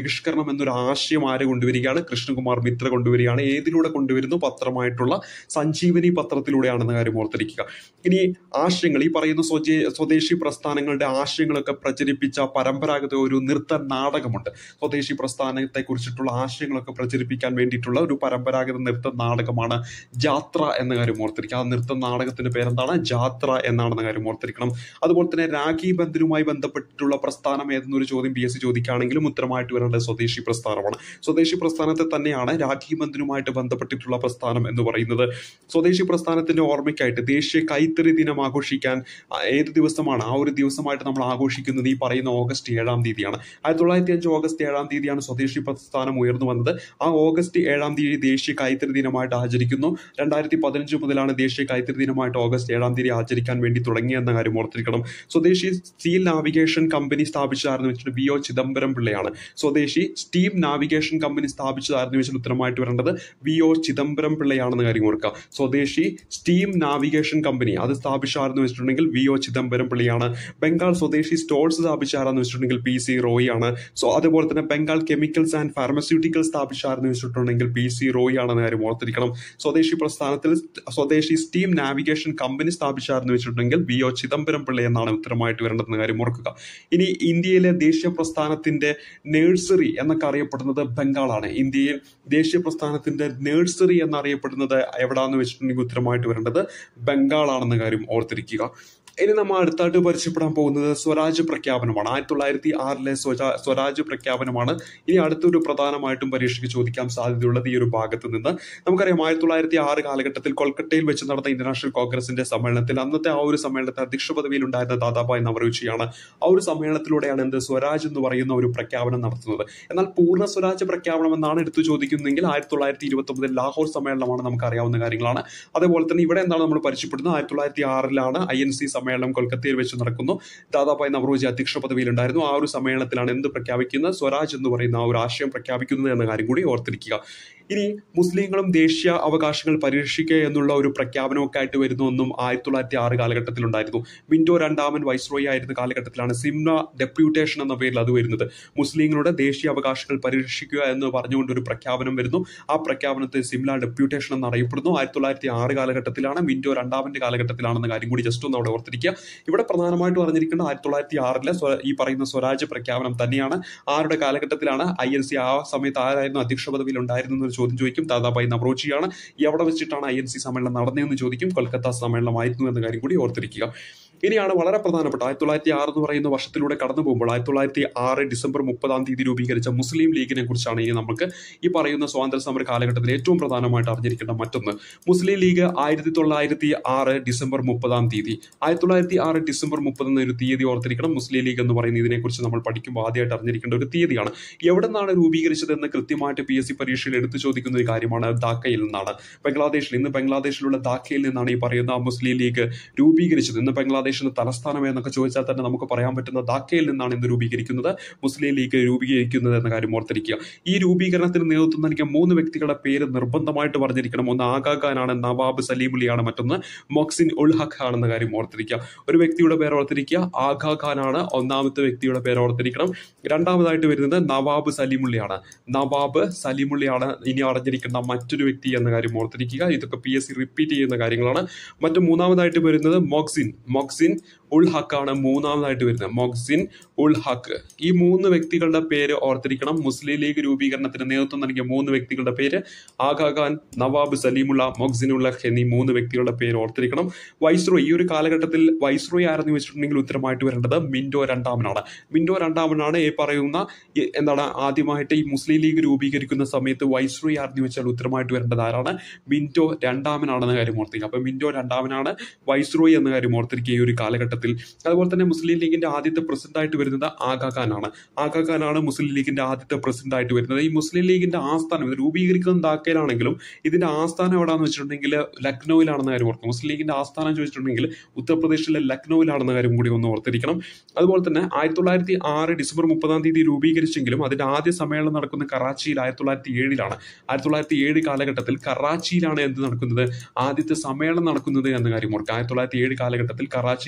ബഹിഷ്കരണം എന്നൊരു ആശയം ആര് കൊണ്ടുവരികയാണ് കൃഷ്ണകുമാർ മിത്ര കൊണ്ടുവരികയാണ് ഏതിലൂടെ കൊണ്ടുവരുന്നു പത്രമായിട്ടുള്ള സഞ്ജീവനി പത്രത്തിലൂടെയാണെന്ന കാര്യം ഓർത്തിരിക്കുക ഇനി ആശയങ്ങൾ ഈ പറയുന്ന സ്വജേ സ്വദേശി പ്രസ്ഥാനങ്ങളുടെ ആശയങ്ങളൊക്കെ പ്രചരിപ്പിച്ച പരമ്പരാഗത ഒരു നൃത്ത നാടകമുണ്ട് സ്വദേശി പ്രസ്ഥാനത്തെ കുറിച്ചിട്ടുള്ള ആശയങ്ങളൊക്കെ പ്രചരിപ്പിക്കാൻ വേണ്ടിയിട്ടുള്ള ഒരു പരമ്പരാഗത നൃത്ത നാടകമാണ് ജാത്ര എന്ന കാര്യം ഓർത്തിരിക്കുക ആ നൃത്ത നാടകത്തിന്റെ പേരെന്താണ് ജാത്ര എന്നാണെന്ന കാര്യം ഓർത്തിരിക്കണം അതുപോലെ തന്നെ രാഖി ബന്ധനുമായി ബന്ധപ്പെട്ടിട്ടുള്ള പ്രസ്ഥാനം ഏതെന്നൊരു ചോദ്യം പി എസ് സി ചോദിക്കുകയാണെങ്കിലും ഉത്തരമായിട്ട് വരേണ്ടത് സ്വദേശി പ്രസ്ഥാനമാണ് സ്വദേശി പ്രസ്ഥാനത്തെ തന്നെയാണ് രാഖി ബന്ധനുമായിട്ട് ബന്ധപ്പെട്ടിട്ടുള്ള പ്രസ്ഥാനം എന്ന് പറയുന്നത് സ്വദേശി പ്രസ്ഥാനത്തിന്റെ ഓർമ്മയ്ക്കായിട്ട് ദേശീയ കൈത്തറി ദിനം ആഘോഷിക്കാൻ ആ, ഏത് ദിവസമാണ് ആ ഒരു ദിവസമായിട്ട് നമ്മൾ ആഘോഷിക്കുന്നത് ഈ പറയുന്ന ഓഗസ്റ്റ് ഏഴാം തീയതിയാണ് ആയിരത്തി തൊള്ളായിരത്തി അഞ്ച് ഓഗസ്റ്റ് ഏഴാം തീയതിയാണ് സ്വദേശി പ്രസ്ഥാനം ഉയർന്നു വന്നത് ആ ഓഗസ്റ്റ് ഏഴാം തീയതി ദേശീയ കൈത്തറി ദിനമായിട്ട് ആചരിക്കുന്നു രണ്ടായിരത്തി പതിനഞ്ച് മുതലാണ് ദേശീയ കൈത്തറി ദിനമായിട്ട് ഓഗസ്റ്റ് ഏഴാം തീയതി ആചരിക്കാൻ വേണ്ടി തുടങ്ങിയെന്ന കാര്യം ഓർത്തിരിക്കണം സ്വദേശി സ്റ്റീൽ നാവിഗേഷൻ കമ്പനി സ്ഥാപിച്ചതായിരുന്നു വെച്ചിട്ട് വി ഒ ചിദംബരം പിള്ളയാണ് സ്വദേശി സ്റ്റീം നാവിഗേഷൻ കമ്പനി സ്ഥാപിച്ചതായിരുന്നു വെച്ചാൽ ഉത്തരമായിട്ട് വരേണ്ടത് വി ഒ ചിദംബരം പിള്ളയാണെന്ന കാര്യം ഓർക്കുക സ്വദേശി സ്റ്റീം നാവിഗേഷൻ കമ്പനി അത് സ്ഥാപിച്ചായിരുന്നു വെച്ചിട്ടുണ്ടെങ്കിൽ വി ഒ ചിദംബരം പിള്ളയാണ് ബംഗാൾ സ്വദേശി സ്റ്റോൾസ് സ്ഥാപിച്ചാരെന്ന് വെച്ചിട്ടുണ്ടെങ്കിൽ പി സി റോയ് ആണ് സോ അതുപോലെ തന്നെ ബംഗാൾ കെമിക്കൽസ് ആൻഡ് ഫാർമസ്യൂട്ടിക്കൽസ് സ്ഥാപിച്ചാരെന്ന് വെച്ചിട്ടുണ്ടെങ്കിൽ പി സി റോയ് ആണെന്ന കാര്യം ഓർത്തിരിക്കണം സ്വദേശി പ്രസ്ഥാനത്തിൽ സ്വദേശി സ്റ്റീം നാവിഗേഷൻ കമ്പനി സ്ഥാപിച്ചാരെന്ന് വെച്ചിട്ടുണ്ടെങ്കിൽ വി ഒ ചിദംബരം പിള്ള എന്നാണ് ഉത്തരമായിട്ട് വരേണ്ടതെന്ന കാര്യം ഓർക്കുക ഇനി ഇന്ത്യയിലെ ദേശീയ പ്രസ്ഥാനത്തിന്റെ നേഴ്സറി എന്നൊക്കെ അറിയപ്പെടുന്നത് ബംഗാളാണ് ഇന്ത്യയിൽ ദേശീയ പ്രസ്ഥാനത്തിന്റെ നേഴ്സറി എന്നറിയപ്പെടുന്നത് എവിടാന്ന് വെച്ചിട്ടുണ്ടെങ്കിൽ ഉത്തരമായിട്ട് വരേണ്ടത് ബംഗാളാണെന്ന കാര്യം ഓർത്തിരിക്കുക ഇനി നമ്മൾ അടുത്തായിട്ട് പരിചയപ്പെടാൻ പോകുന്നത് സ്വരാജ് പ്രഖ്യാപനമാണ് ആയിരത്തി തൊള്ളായിരത്തി ആറിലെ സ്വരാ സ്വരാജ് പ്രഖ്യാപനമാണ് ഇനി അടുത്തൊരു പ്രധാനമായിട്ടും പരീക്ഷയ്ക്ക് ചോദിക്കാൻ സാധ്യതയുള്ളത് ഈ ഒരു ഭാഗത്ത് നിന്ന് നമുക്കറിയാം ആയിരത്തി തൊള്ളായിരത്തി ആറ് കാലഘട്ടത്തിൽ കൊൽക്കത്തയിൽ വെച്ച് നടന്ന ഇന്റർനാഷണൽ കോൺഗ്രസിന്റെ സമ്മേളനത്തിൽ അന്നത്തെ ആ ഒരു സമ്മേളനത്തിൽ അധ്യക്ഷ പദവിയിൽ ഉണ്ടായിരുന്ന ദാദാഭായ് നവറോജിയാണ് ആ ഒരു സമ്മേളനത്തിലൂടെയാണ് എന്ത് സ്വരാജ് എന്ന് പറയുന്ന ഒരു പ്രഖ്യാപനം നടത്തുന്നത് എന്നാൽ പൂർണ്ണ സ്വരാജ് പ്രഖ്യാപനം എന്നാണ് എടുത്തു ചോദിക്കുന്നതെങ്കിൽ ആയിരത്തി തൊള്ളായിരത്തി ഇരുപത്തി ഒമ്പതിൽ ലാഹോർ സമ്മേളനമാണ് നമുക്ക് അറിയാവുന്ന കാര്യങ്ങളാണ് അതേപോലെ തന്നെ ഇവിടെ എന്താണ് നമ്മൾ പരിചയപ്പെടുന്നത് ആയിരത്തി തൊള്ളായിരത്തി ആറിലാണ് ഐ എൻ സി സമ്മേളനം കൊൽക്കത്തയിൽ വെച്ച് നടക്കുന്നു ദാദാഭായ് നവറോജി അധ്യക്ഷ പദവിയിലുണ്ടായിരുന്നു ആ ഒരു സമ്മേളനത്തിലാണ് എന്ത് പ്രഖ്യാപിക്കുന്നത് സ്വരാജ് എന്ന് പറയുന്ന ആ ഒരു ആശയം പ്രഖ്യാപിക്കുന്നത് എന്ന കാര്യം കൂടി ഓർത്തിരിക്കുക ഇനി മുസ്ലിങ്ങളും ദേശീയ അവകാശങ്ങൾ പരിരക്ഷിക്കുക എന്നുള്ള ഒരു പ്രഖ്യാപനമൊക്കെ ആയിട്ട് വരുന്നൊന്നും ആയിരത്തി തൊള്ളായിരത്തി ആറ് കാലഘട്ടത്തിലുണ്ടായിരുന്നു വിൻഡോ രണ്ടാമൻ വൈസ്രോയി ആയിരുന്ന കാലഘട്ടത്തിലാണ് സിംന ഡെപ്യൂട്ടേഷൻ എന്ന പേരിൽ അത് വരുന്നത് മുസ്ലിങ്ങളുടെ ദേശീയ അവകാശങ്ങൾ പരിരക്ഷിക്കുക എന്ന് പറഞ്ഞുകൊണ്ട് ഒരു പ്രഖ്യാപനം വരുന്നു ആ പ്രഖ്യാപനത്തെ സിംല ഡെപ്യൂട്ടേഷൻ എന്ന് അറിയപ്പെടുന്നു ആയിരത്തി തൊള്ളായിരത്തി ആറ് കാലഘട്ടത്തിലാണ് വിൻഡോ രണ്ടാമന്റെ കാലഘട്ടത്തിലാണെന്ന കാര്യം കൂടി ജസ്റ്റ് ഒന്ന് അവിടെ ഓർത്തിരിക്കുക ഇവിടെ പ്രധാനമായിട്ട് പറഞ്ഞിരിക്കുന്നത് ആയിരത്തി തൊള്ളായിരത്തി ആറിലെ ഈ പറയുന്ന സ്വരാജ് പ്രഖ്യാപനം തന്നെയാണ് ആരുടെ കാലഘട്ടത്തിലാണ് ഐ എൻ സി ആ സമയത്ത് ആരായിരുന്നു അധ്യക്ഷ പദവിയിൽ ഉണ്ടായിരുന്നു എന്നൊരു ചോദ്യം ചോദിക്കും ദാദാഭായ് നവറോജിയാണ് എവിടെ വെച്ചിട്ടാണ് ഐ എൻ സി സമ്മേളനം നടന്നതെന്ന് ചോദിക്കും കൊൽക്കത്ത സമ്മേളനമായിരുന്നു എന്ന കാര്യം കൂടി ഓർത്തിരിക്കുക ഇനിയാണ് വളരെ പ്രധാനപ്പെട്ട ആയിരത്തി തൊള്ളായിരത്തി ആറ് എന്ന് പറയുന്ന വർഷത്തിലൂടെ കടന്നു പോകുമ്പോൾ ആയിരത്തി തൊള്ളായിരത്തി ആറ് ഡിസംബർ മുപ്പതാം തീയതി രൂപീകരിച്ച മുസ്ലിം ലീഗിനെ കുറിച്ചാണ് ഇനി നമുക്ക് ഈ പറയുന്ന സ്വാതന്ത്ര്യ സമര കാലഘട്ടത്തിൽ ഏറ്റവും പ്രധാനമായിട്ട് അറിഞ്ഞിരിക്കേണ്ട മറ്റൊന്ന് മുസ്ലിം ലീഗ് ആയിരത്തി തൊള്ളായിരത്തി ആറ് ഡിസംബർ മുപ്പതാം തീയതി ആയിരത്തി തൊള്ളായിരത്തി ആറ് ഡിസംബർ മുപ്പത് എന്നൊരു തീയതി ഓർത്തിരിക്കണം മുസ്ലിം ലീഗ് എന്ന് പറയുന്ന ഇതിനെക്കുറിച്ച് നമ്മൾ പഠിക്കുമ്പോൾ ആദ്യമായിട്ട് അറിഞ്ഞിരിക്കേണ്ട ഒരു തീയതിയാണ് എവിടെ നിന്നാണ് രൂപീകരിച്ചതെന്ന് കൃത്യമായിട്ട് പി എസ് സി പരീക്ഷയിൽ എടുത്തു ചോദിക്കുന്ന ഒരു കാര്യമാണ് ധാക്കയിൽ നിന്നാണ് ബംഗ്ലാദേശിൽ ഇന്ന് ബംഗ്ലാദേശിലുള്ള ധാക്കയിൽ നിന്നാണ് ഈ പറയുന്ന മുസ്ലിം ലീഗ് രൂപീകരിച്ചത് ഇന്ന് ബംഗ്ലാദേശിന്റെ തലസ്ഥാനം എന്നൊക്കെ ചോദിച്ചാൽ തന്നെ നമുക്ക് പറയാൻ പറ്റുന്ന ധാക്കയിൽ നിന്നാണ് ഇന്ന് രൂപീകരിക്കുന്നത് മുസ്ലിം ലീഗ് രൂപീകരിക്കുന്നത് എന്ന കാര്യം ഓർത്തിരിക്കുക ഈ രൂപീകരണത്തിന് നേതൃത്വം നൽകിയ മൂന്ന് വ്യക്തികളുടെ പേര് നിർബന്ധമായിട്ട് പറഞ്ഞിരിക്കണം ഒന്ന് ആഗാ ഖാനാണ് നവാബ് സലീമുലിയാണ് മറ്റൊന്ന് മൊക്സിൻ ഉൾ ഹഖ് ആണെന്ന കാര്യം ഓർത്തിരിക്കുക ഒരു വ്യക്തിയുടെ പേര് ഓർത്തിരിക്കുക ആഗാ ഖാനാണ് ഒന്നാമത്തെ വ്യക്തിയുടെ പേര് ഓർത്തിരിക്കണം രണ്ടാമതായിട്ട് വരുന്നത് നവാബ് സലീമുള്ളിയാണ് നവാബ് സലീമുള്ളിയാണ് ഇനി അറിഞ്ഞിരിക്കേണ്ട മറ്റൊരു വ്യക്തി എന്ന കാര്യം ഓർത്തിരിക്കുക ഇതൊക്കെ പി എസ് സി റിപ്പീറ്റ് ചെയ്യുന്ന കാര്യങ്ങളാണ് മറ്റു മൂന്നാമതായിട്ട് വരുന്നത് മൊക്സിൻ മൊക്സിൻ ഉൾ ഹക്ക് ആണ് മൂന്നാമതായിട്ട് വരുന്നത് മൊക്സിൻ ഉൾ ഹക്ക് ഈ മൂന്ന് വ്യക്തികളുടെ പേര് ഓർത്തിരിക്കണം മുസ്ലിം ലീഗ് രൂപീകരണത്തിന് നേതൃത്വം നൽകിയ മൂന്ന് വ്യക്തികളുടെ പേര് ആഗാ ഖാൻ നവാബ് സലീമുള്ള മൊക്സിൻ ഉൾ ഹക്ക് എന്നീ മൂന്ന് വ്യക്തികളുടെ പേര് ഓർത്തിരിക്കണം വൈസ്രോയ് ഈ ഒരു കാലഘട്ടത്തിൽ വൈസ്രോയ് ആരെന്ന് വെച്ചിട്ടുണ്ടെങ്കിൽ ഉത്തരമായിട്ട് വരേണ്ടത് മിൻഡോ രണ്ടാമനാണ് മിൻഡോ രണ്ടാമനാണ് ഈ പറയുന്ന ഈ എന്താണ് ആദ്യമായിട്ട് ഈ മുസ്ലിം ലീഗ് രൂപീകരിക്കുന്ന സമയത്ത് വൈസ്രോയ് ആരെന്ന് വെച്ചാൽ ഉത്തരമായിട്ട് വരേണ്ടത് ആരാണ് മിൻഡോ രണ്ടാമനാണെന്ന കാര്യം ഓർത്തിരിക്കുക അപ്പൊ മിൻഡോ രണ്ടാമനാണ് വൈസ്രോയ് എന്ന കാര്യം ഓർത്തിരിക്കുക ഈ ഒരു കാലഘട്ടത്തിൽ അതുപോലെ തന്നെ മുസ്ലിം ലീഗിന്റെ ആദ്യത്തെ പ്രസിഡന്റ് ആയിട്ട് വരുന്നത് ആഗാ ഖാനാണ് ആഗാ ഖാനാണ് മുസ്ലിം ലീഗിന്റെ ആദ്യത്തെ പ്രസിഡന്റ് ആയിട്ട് വരുന്നത് ഈ മുസ്ലിം ലീഗിന്റെ ആസ്ഥാനം ഇത് രൂപീകരിക്കുന്നത് ധാക്കയിലാണെങ്കിലും ഇതിന്റെ ആസ്ഥാനം എവിടെയാണെന്ന് വെച്ചിട്ടുണ്ടെങ്കിൽ ലക്നൌവിലാണെന്ന കാര്യം ഓർക്കും മുസ്ലിം ലീഗിന്റെ ആസ്ഥാനം ചോദിച്ചിട്ടുണ്ടെങ്കിൽ ഉത്തർപ്രദേശിലെ ലക്നൌവിലാണെന്ന കാര്യം കൂടി ഒന്ന് ഓർത്തിരിക്കണം അതുപോലെ തന്നെ ആയിരത്തി തൊള്ളായിരത്തി ആറ് ഡിസംബർ മുപ്പതാം തീയതി രൂപീകരിച്ചെങ്കിലും അതിന്റെ ആദ്യ സമ്മേളനം നടക്കുന്ന കറാച്ചിയിൽ ആയിരത്തി തൊള്ളായിരത്തി ഏഴിലാണ് ആയിരത്തി തൊള്ളായിരത്തി ഏഴ് കാലഘട്ടത്തിൽ കറാച്ചിയിലാണ് എന്ത് നടക്കുന്നത് ആദ്യത്തെ സമ്മേളനം നടക്കുന്നത് എന്ന കാര്യം ഓർക്കുക ആയിരത്തി തൊള്ളായിരത്തി ഏഴ് കാലഘട്ടത്തിൽ കറാച്ചിയിലാണ് ഈ പറയുന്ന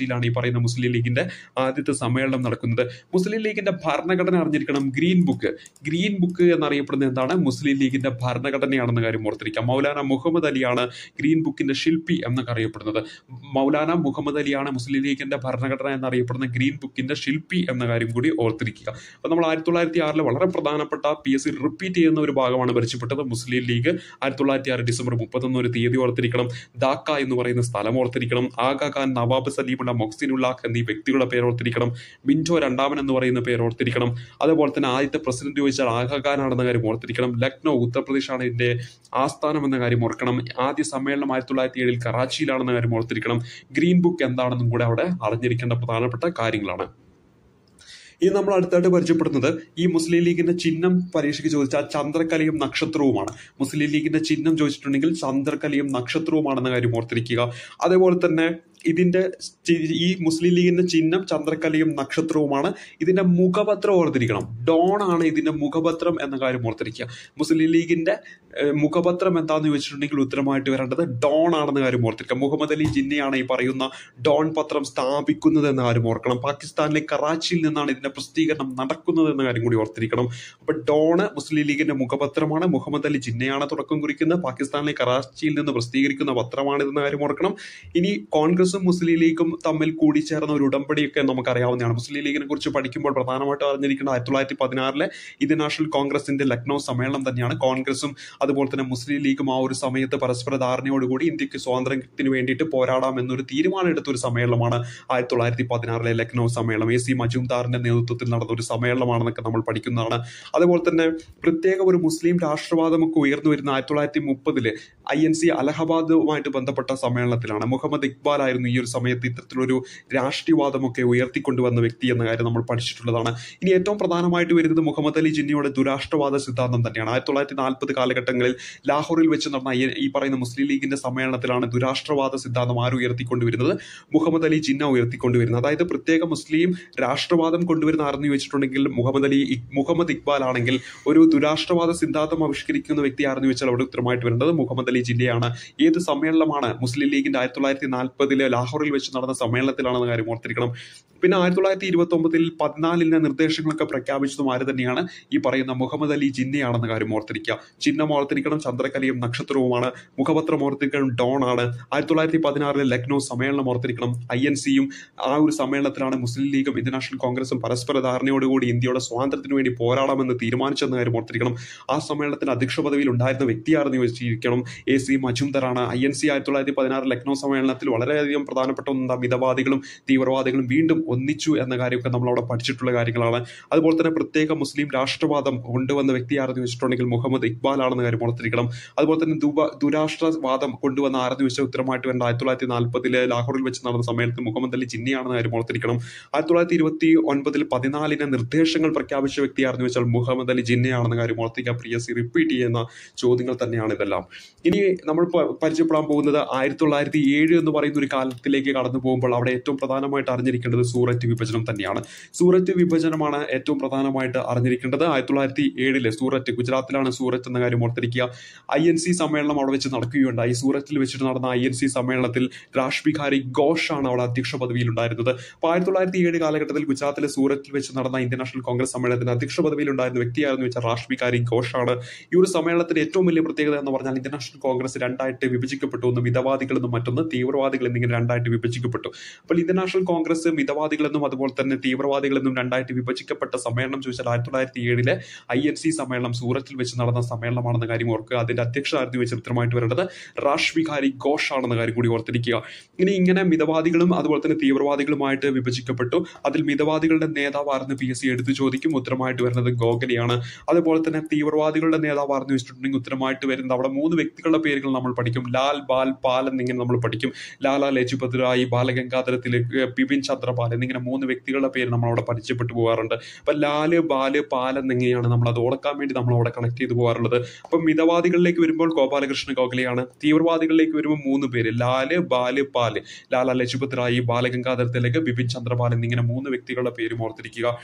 പറയുന്ന മുസ്ലിം ലീഗിന്റെ ആദ്യത്തെ സമ്മേളനം നടക്കുന്നത് മുസ്ലിം ലീഗിന്റെ ഭരണഘടന അറിഞ്ഞിരിക്കണം ഗ്രീൻ ബുക്ക് ഗ്രീൻ ബുക്ക് എന്നറിയപ്പെടുന്നത് എന്താണ് മുസ്ലിം ലീഗിന്റെ ഭരണഘടനയാണെന്ന കാര്യം ഓർത്തിരിക്കാം മൗലാന മുഹമ്മദ് അലിയാണ് ഗ്രീൻ ബുക്കിന്റെ ശില്പി എന്നൊക്കെ അറിയപ്പെടുന്നത് മൗലാന മുഹമ്മദ് അലിയാണ് മുസ്ലിം ലീഗിന്റെ ഭരണഘടന എന്നറിയപ്പെടുന്ന ഗ്രീൻ ബുക്കിന്റെ ശില്പി എന്ന കാര്യം കൂടി ഓർത്തിരിക്കുക അപ്പൊ നമ്മൾ ആയിരത്തി തൊള്ളായിരത്തി ആറിൽ വളരെ പ്രധാനപ്പെട്ട പി എസ് സി റിപ്പീറ്റ് ചെയ്യുന്ന ഒരു ഭാഗമാണ് പരിചയപ്പെട്ടത് മുസ്ലിം ലീഗ് ആയിരത്തി തൊള്ളായിരത്തി ആറ് ഡിസംബർ മുപ്പത്തൊന്ന് ഒരു തീയതി ഓർത്തിരിക്കണം ധാക്ക എന്ന് പറയുന്ന സ്ഥലം ഓർത്തിരിക്കണം ആഗാ ഖാൻ നവാബ് സലീമുള്ള മൊഹ്സിനുല്ലാഖ് എന്നീ വ്യക്തികളുടെ പേര് ഓർത്തിരിക്കണം മിൻറ്റോ രണ്ടാമൻ എന്ന് പറയുന്ന പേര് ഓർത്തിരിക്കണം അതുപോലെ തന്നെ ആദ്യത്തെ പ്രസിഡന്റ് ചോദിച്ചാൽ ആഗാ ഖാൻ ആണെന്ന കാര്യം ഓർത്തിരിക്കണം ലക്നൗ ഉത്തർപ്രദേശാണ് ഇതിന്റെ ആസ്ഥാനം എന്ന കാര്യം ഓർക്കണം ആദ്യ സമ്മേളനം ആയിരത്തി തൊള്ളായിരത്തി ഏഴിൽ കറാച്ചിയിലാണെന്ന കാര്യം ഓർത്തിരിക്കണം ഗ്രീൻ ബുക്ക് എന്താണെന്നും കൂടെ അവിടെ അറിഞ്ഞിരിക്കേണ്ട പ്രധാനപ്പെട്ട കാര്യങ്ങളാണ് ഇനി നമ്മൾ അടുത്തായിട്ട് പരിചയപ്പെടുന്നത് ഈ മുസ്ലിം ലീഗിന്റെ ചിഹ്നം പരീക്ഷയ്ക്ക് ചോദിച്ചാൽ ചന്ദ്രക്കലയും നക്ഷത്രവുമാണ് മുസ്ലിം ലീഗിന്റെ ചിഹ്നം ചോദിച്ചിട്ടുണ്ടെങ്കിൽ ചന്ദ്രക്കലയും നക്ഷത്രവുമാണെന്ന കാര്യം ഓർത്തിരിക്കുക അതേപോലെ തന്നെ ഇതിന്റെ ചി- ഈ മുസ്ലിം ലീഗിന്റെ ചിഹ്നം ചന്ദ്രക്കലയും നക്ഷത്രവുമാണ് ഇതിന്റെ മുഖപത്രം ഓർത്തിരിക്കണം ഡോൺ ആണ് ഇതിന്റെ മുഖപത്രം എന്ന കാര്യം ഓർത്തിരിക്കുക മുസ്ലിം ലീഗിന്റെ ഏഹ്, മുഖപത്രം എന്താന്ന് ചോദിച്ചിട്ടുണ്ടെങ്കിൽ ഉത്തരമായിട്ട് വരേണ്ടത് ഡോൺ ആണെന്ന കാര്യം ഓർത്തിരിക്കുക മുഹമ്മദ് അലി ജിന്നയാണ് ഈ പറയുന്ന ഡോൺ പത്രം സ്ഥാപിക്കുന്നത് എന്ന കാര്യം ഓർക്കണം പാകിസ്ഥാനിലെ കറാച്ചിയിൽ നിന്നാണ് ഇതിന്റെ പ്രസിദ്ധീകരണം നടക്കുന്നത് എന്ന കാര്യം കൂടി ഓർത്തിരിക്കണം അപ്പൊ ഡോണ് മുസ്ലിം ലീഗിന്റെ മുഖപത്രമാണ് മുഹമ്മദ് അലി ജിന്നയാണ് തുടക്കം കുറിക്കുന്നത് പാകിസ്ഥാനിലെ കറാച്ചിയിൽ നിന്ന് പ്രസിദ്ധീകരിക്കുന്ന പത്രമാണ് ഇതെന്ന കാര്യം ഓർക്കണം ഇനി കോൺഗ്രസും മുസ്ലിം ലീഗും തമ്മിൽ കൂടിച്ചേർന്ന ഒരു ഉടമ്പടിയൊക്കെ നമുക്കറിയാവുന്നതാണ് മുസ്ലിം ലീഗിനെ കുറിച്ച് പഠിക്കുമ്പോൾ പ്രധാനമായിട്ടും അറിഞ്ഞിരിക്കുന്ന ആയിരത്തി തൊള്ളായിരത്തി പതിനാറിലെ ഇന്ത്യൻ നാഷണൽ കോൺഗ്രസിന്റെ ലക്നൗ സമ്മേളനം തന്നെയാണ് കോൺഗ്രസും അതുപോലെ തന്നെ മുസ്ലിം ലീഗും ആ ഒരു സമയത്ത് പരസ്പര ധാരണയോടുകൂടി ഇന്ത്യക്ക് സ്വാതന്ത്ര്യത്തിന് വേണ്ടിയിട്ട് പോരാടാം എന്നൊരു തീരുമാനം എടുത്ത ഒരു സമ്മേളനമാണ് ആയിരത്തി തൊള്ളായിരത്തി പതിനാറിലെ ലക്നൗ സമ്മേളനം എ സി മജുംദാറിന്റെ നേതൃത്വത്തിൽ നടന്ന ഒരു സമ്മേളനമാണെന്നൊക്കെ നമ്മൾ പഠിക്കുന്നതാണ് അതുപോലെ തന്നെ പ്രത്യേക ഒരു മുസ്ലിം രാഷ്ട്രവാദമൊക്കെ ഉയർന്നു വരുന്ന ആയിരത്തി തൊള്ളായിരത്തി മുപ്പതില് ഐ എൻ സി അലഹബാദുമായിട്ട് ബന്ധപ്പെട്ട സമ്മേളനത്തിലാണ് മുഹമ്മദ് ഇക്ബാൽ ആയിരുന്നു ഈ ഒരു സമയത്ത് ഇത്തരത്തിലൊരു രാഷ്ട്രീയവാദമൊക്കെ ഉയർത്തിക്കൊണ്ടുവന്ന വ്യക്തി എന്ന കാര്യം നമ്മൾ പഠിച്ചിട്ടുള്ളതാണ് ഇനി ഏറ്റവും പ്രധാനമായിട്ട് വരുന്നത് മുഹമ്മദ് അലി ജിന്നയുടെ ദുരാഷ്ട്രവാദ സിദ്ധാന്തം തന്നെയാണ് ആയിരത്തി തൊള്ളായിരത്തി നാൽപ്പത് കാലഘട്ടങ്ങളിൽ ലാഹോറിൽ വെച്ച് നടന്ന ഈ- ഈ പറയുന്ന മുസ്ലിം ലീഗിന്റെ സമ്മേളനത്തിലാണ് ദുരാഷ്ട്രവാദ സിദ്ധാന്തം ആര് ഉയർത്തിക്കൊണ്ടുവരുന്നത് മുഹമ്മദ് അലി ജിന്ന ഉയർത്തിക്കൊണ്ടുവരുന്നത് അതായത് പ്രത്യേക മുസ്ലിം രാഷ്ട്രവാദം കൊണ്ടുവരുന്ന ആരെന്ന് ചോദിച്ചിട്ടുണ്ടെങ്കിൽ മുഹമ്മദ് അലി ഇക്- മുഹമ്മദ് ഇക്ബാൽ ആണെങ്കിൽ ഒരു ദുരാഷ്ട്രവാദ സിദ്ധാന്തം ആവിഷ്കരിക്കുന്ന വ്യക്തി ആരെന്ന് ചോദിച്ചാൽ അവിടെ ഉത്തരമായിട്ട് വരുന്നത് മുഹമ്മദ് അലി ജില്ലയാണ് ഏത് സമ്മേളനമാണ് മുസ്ലിം ലീഗിന്റെ ആയിരത്തി തൊള്ളായിരത്തി നാൽപ്പതിലെ ലാഹോറിൽ വെച്ച് നടന്ന സമ്മേളനത്തിലാണെന്ന കാര്യം ഓർത്തിരിക്കണം പിന്നെ ആയിരത്തി തൊള്ളായിരത്തി ഇരുപത്തി ഒമ്പതിൽ പതിനാലിന് നിർദ്ദേശങ്ങളൊക്കെ പ്രഖ്യാപിച്ചതും ആര് തന്നെയാണ് ഈ പറയുന്ന മുഹമ്മദ് അലി ജിന്നയാണെന്ന കാര്യം ഓർത്തിരിക്കുക ചിഹ്നം ഓർത്തിരിക്കണം ചന്ദ്രകലയും നക്ഷത്രവുമാണ് മുഖപത്രം ഓർത്തിരിക്കണം ഡോൺ ആണ് ആയിരത്തി തൊള്ളായിരത്തി പതിനാറിലെ ലക്നൗ സമ്മേളനം ഓർത്തിരിക്കണം ഐ എൻ സിയും ആ ഒരു സമ്മേളനത്തിലാണ് മുസ്ലിം ലീഗും ഇന്ത്യൻ നാഷണൽ കോൺഗ്രസും പരസ്പര ധാരണയോടുകൂടി ഇന്ത്യയുടെ സ്വാതന്ത്ര്യത്തിന് വേണ്ടി പോരാടാമെന്ന് തീരുമാനിച്ചെന്ന കാര്യം ഓർത്തിരിക്കണം ആ സമ്മേളനത്തിന് അധ്യക്ഷ പദവിയിൽ ഉണ്ടായിരുന്ന വ്യക്തിയാണെന്ന് ചോദിച്ചിരിക്കണം എ സി മജുംദറാണ് ഐ എൻ സി ആയിരത്തി തൊള്ളായിരത്തി പതിനാറ് ലക്നൗ സമ്മേളനത്തിൽ വളരെയധികം പ്രധാനപ്പെട്ട ഒന്നാ മിതവാദികളും തീവ്രവാദികളും വീണ്ടും ഒന്നിച്ചു എന്ന കാര്യമൊക്കെ നമ്മൾ അവിടെ പഠിച്ചിട്ടുള്ള കാര്യങ്ങളാണ് അതുപോലെ തന്നെ പ്രത്യേക മുസ്ലിം രാഷ്ട്രവാദം കൊണ്ടുവന്ന വ്യക്തിയാണെന്ന് വെച്ചിട്ടുണ്ടെങ്കിൽ മുഹമ്മദ് ഇക്ബാൽ ആണെന്ന കാര്യം ഓർത്തിരിക്കണം അതുപോലെ തന്നെ ദുബ ദുരാഷ്ട്രവാദം കൊണ്ടുവന്ന ആരെന്ന് വെച്ചാൽ ഉത്തരമായിട്ട് വേണ്ട ആയിരത്തി തൊള്ളായിരത്തി നാൽപ്പതിലെ ലാഹോറിൽ വെച്ച് നടന്ന സമയത്ത് മുഹമ്മദ് അലി ജിന്നിയാണെന്ന കാര്യം ഓർത്തിരിക്കണം ആയിരത്തി തൊള്ളായിരത്തി ഇരുപത്തി ഒൻപതിൽ പതിനാലിന് നിർദ്ദേശങ്ങൾ പ്രഖ്യാപിച്ച വ്യക്തിയാണെന്ന് വെച്ചാൽ മുഹമ്മദ് അലി ജിന്നയാണെന്ന കാര്യം ഓർത്തിരിക്കുക പ്രിയ സി റിപ്പീറ്റ് ചെയ്യുന്ന ചോദ്യങ്ങൾ തന്നെയാണ് ഇതെല്ലാം ഇനി നമ്മൾ പ- പരിചയപ്പെടാൻ പോകുന്നത് ആയിരത്തി തൊള്ളായിരത്തി ഏഴ് എന്ന് പറയുന്ന ഒരു കാലത്തിലേക്ക് കടന്നു പോകുമ്പോൾ അവിടെ ഏറ്റവും പ്രധാനമായിട്ട് അറിഞ്ഞിരിക്കേണ്ടത് സൂററ്റ് വിഭജനം തന്നെയാണ് സൂററ്റ് വിഭജനമാണ് ഏറ്റവും പ്രധാനമായിട്ട് അറിഞ്ഞിരിക്കേണ്ടത് ആയിരത്തി തൊള്ളായിരത്തി ഏഴില് സൂററ്റ് ഗുജറാത്തിലാണ് സൂററ്റ് എന്ന കാര്യം ഓർത്തിരിക്കുക ഐ എൻ സി സമ്മേളനം അവിടെ വെച്ച് നടക്കുകയുണ്ടായി സൂറത്തിൽ വെച്ചിട്ട് നടന്ന ഐ എൻ സി സമ്മേളനത്തിൽ രാഷ് ബിഹാരി ഘോഷ് ആണ് അവിടെ അധ്യക്ഷ പദവിയിൽ ഉണ്ടായിരുന്നത് അപ്പോൾ ആയിരത്തി തൊള്ളായിരത്തി ഏഴ് കാലഘട്ടത്തിൽ ഗുജറാത്തിലെ സൂറത്തിൽ വെച്ച് നടന്ന ഇന്ത്യൻ നാഷണൽ കോൺഗ്രസ് സമ്മേളനത്തിന് അധ്യക്ഷ പദവിയിൽ ഉണ്ടായിരുന്ന വ്യക്തിയായിരുന്നു വെച്ചാൽ രാഷ് ബിഹാരി ഘോഷ് ആണ് ഈ ഒരു സമ്മേളനത്തിന്റെ ഏറ്റവും വലിയ പ്രത്യേകത എന്ന് പറഞ്ഞാൽ ഇന്ത്യൻ നാഷണൽ കോൺഗ്രസ് രണ്ടായിട്ട് വിഭജിക്കപ്പെട്ടു ഒന്ന് മിതവാദികളെന്നും മറ്റൊന്ന് തീവ്രവാദികൾ എന്നിങ്ങനെ രണ്ടായിട്ട് വിഭജിക്കപ്പെട്ടു അപ്പോൾ ഇന്ത്യൻ നാഷണൽ കോൺഗ്രസ് മിതവാദികളെന്നും അതുപോലെ തന്നെ തീവ്രവാദികളെന്നും രണ്ടായിട്ട് വിഭജിക്കപ്പെട്ട സമ്മേളനം ചോദിച്ചാൽ ആയിരത്തി തൊള്ളായിരത്തി ഏഴിലെ ഐ എൻ സി സമ്മേളനം സൂറത്തിൽ വെച്ച് നടന്ന സമ്മേളനമാണെന്ന കാര്യം ഓർക്കുക അതിന്റെ അധ്യക്ഷനായിരുന്നു വെച്ച് ഉത്തരമായിട്ട് വരേണ്ടത് റാഷ് ബിഹാരി ഘോഷ് ആണെന്ന കാര്യം കൂടി ഓർത്തിരിക്കുക ഇനി ഇങ്ങനെ മിതവാദികളും അതുപോലെ തന്നെ തീവ്രവാദികളുമായിട്ട് വിഭജിക്കപ്പെട്ടു അതിൽ മിതവാദികളുടെ നേതാവാർന്ന് പി എസ് സി എടുത്തു ചോദിക്കും ഉത്തരമായിട്ട് വരുന്നത് ഗോഖലെയാണ് അതുപോലെ തന്നെ തീവ്രവാദികളുടെ നേതാവാർന്ന് വെച്ചിട്ടുണ്ടെങ്കിൽ ഉത്തരമായിട്ട് വരുന്നത് അവിടെ മൂന്ന് വ്യക്തികളുടെ പേരുകൾ നമ്മൾ പഠിക്കും ലാൽ ബാൽ പാൽ എന്നിങ്ങനെ നമ്മൾ പഠിക്കും ലാല ലജുപത് റായി ബാലഗംഗാധര തിലക് ബിപിൻ ചന്ദ്രപാൽ എന്നിങ്ങനെ മൂന്ന് വ്യക്തികളുടെ പേര് നമ്മൾ അവിടെ പരിചയപ്പെട്ടു പോകാറുണ്ട് അപ്പൊ ലാല് ബാല് പാൽ എന്നിങ്ങനെയാണ് നമ്മൾ അത് ഓർക്കാൻ വേണ്ടി നമ്മൾ അവിടെ കണക്ട് ചെയ്തു പോകാറുള്ളത് അപ്പൊ മിതവാദികളിലേക്ക് വരുമ്പോൾ ഗോപാലകൃഷ്ണ ഗോഖലെയാണ് തീവ്രവാദികളിലേക്ക് വരുമ്പോൾ മൂന്ന് പേര് ലാല് ബാല് പാല് ലാല ലജുപത് റായി ബാലഗംഗാധര തിലക് ബിപിൻ ചന്ദ്രപാൽ എന്നിങ്ങനെ മൂന്ന് വ്യക്തികളുടെ പേരും ഓർത്തിരിക്കുക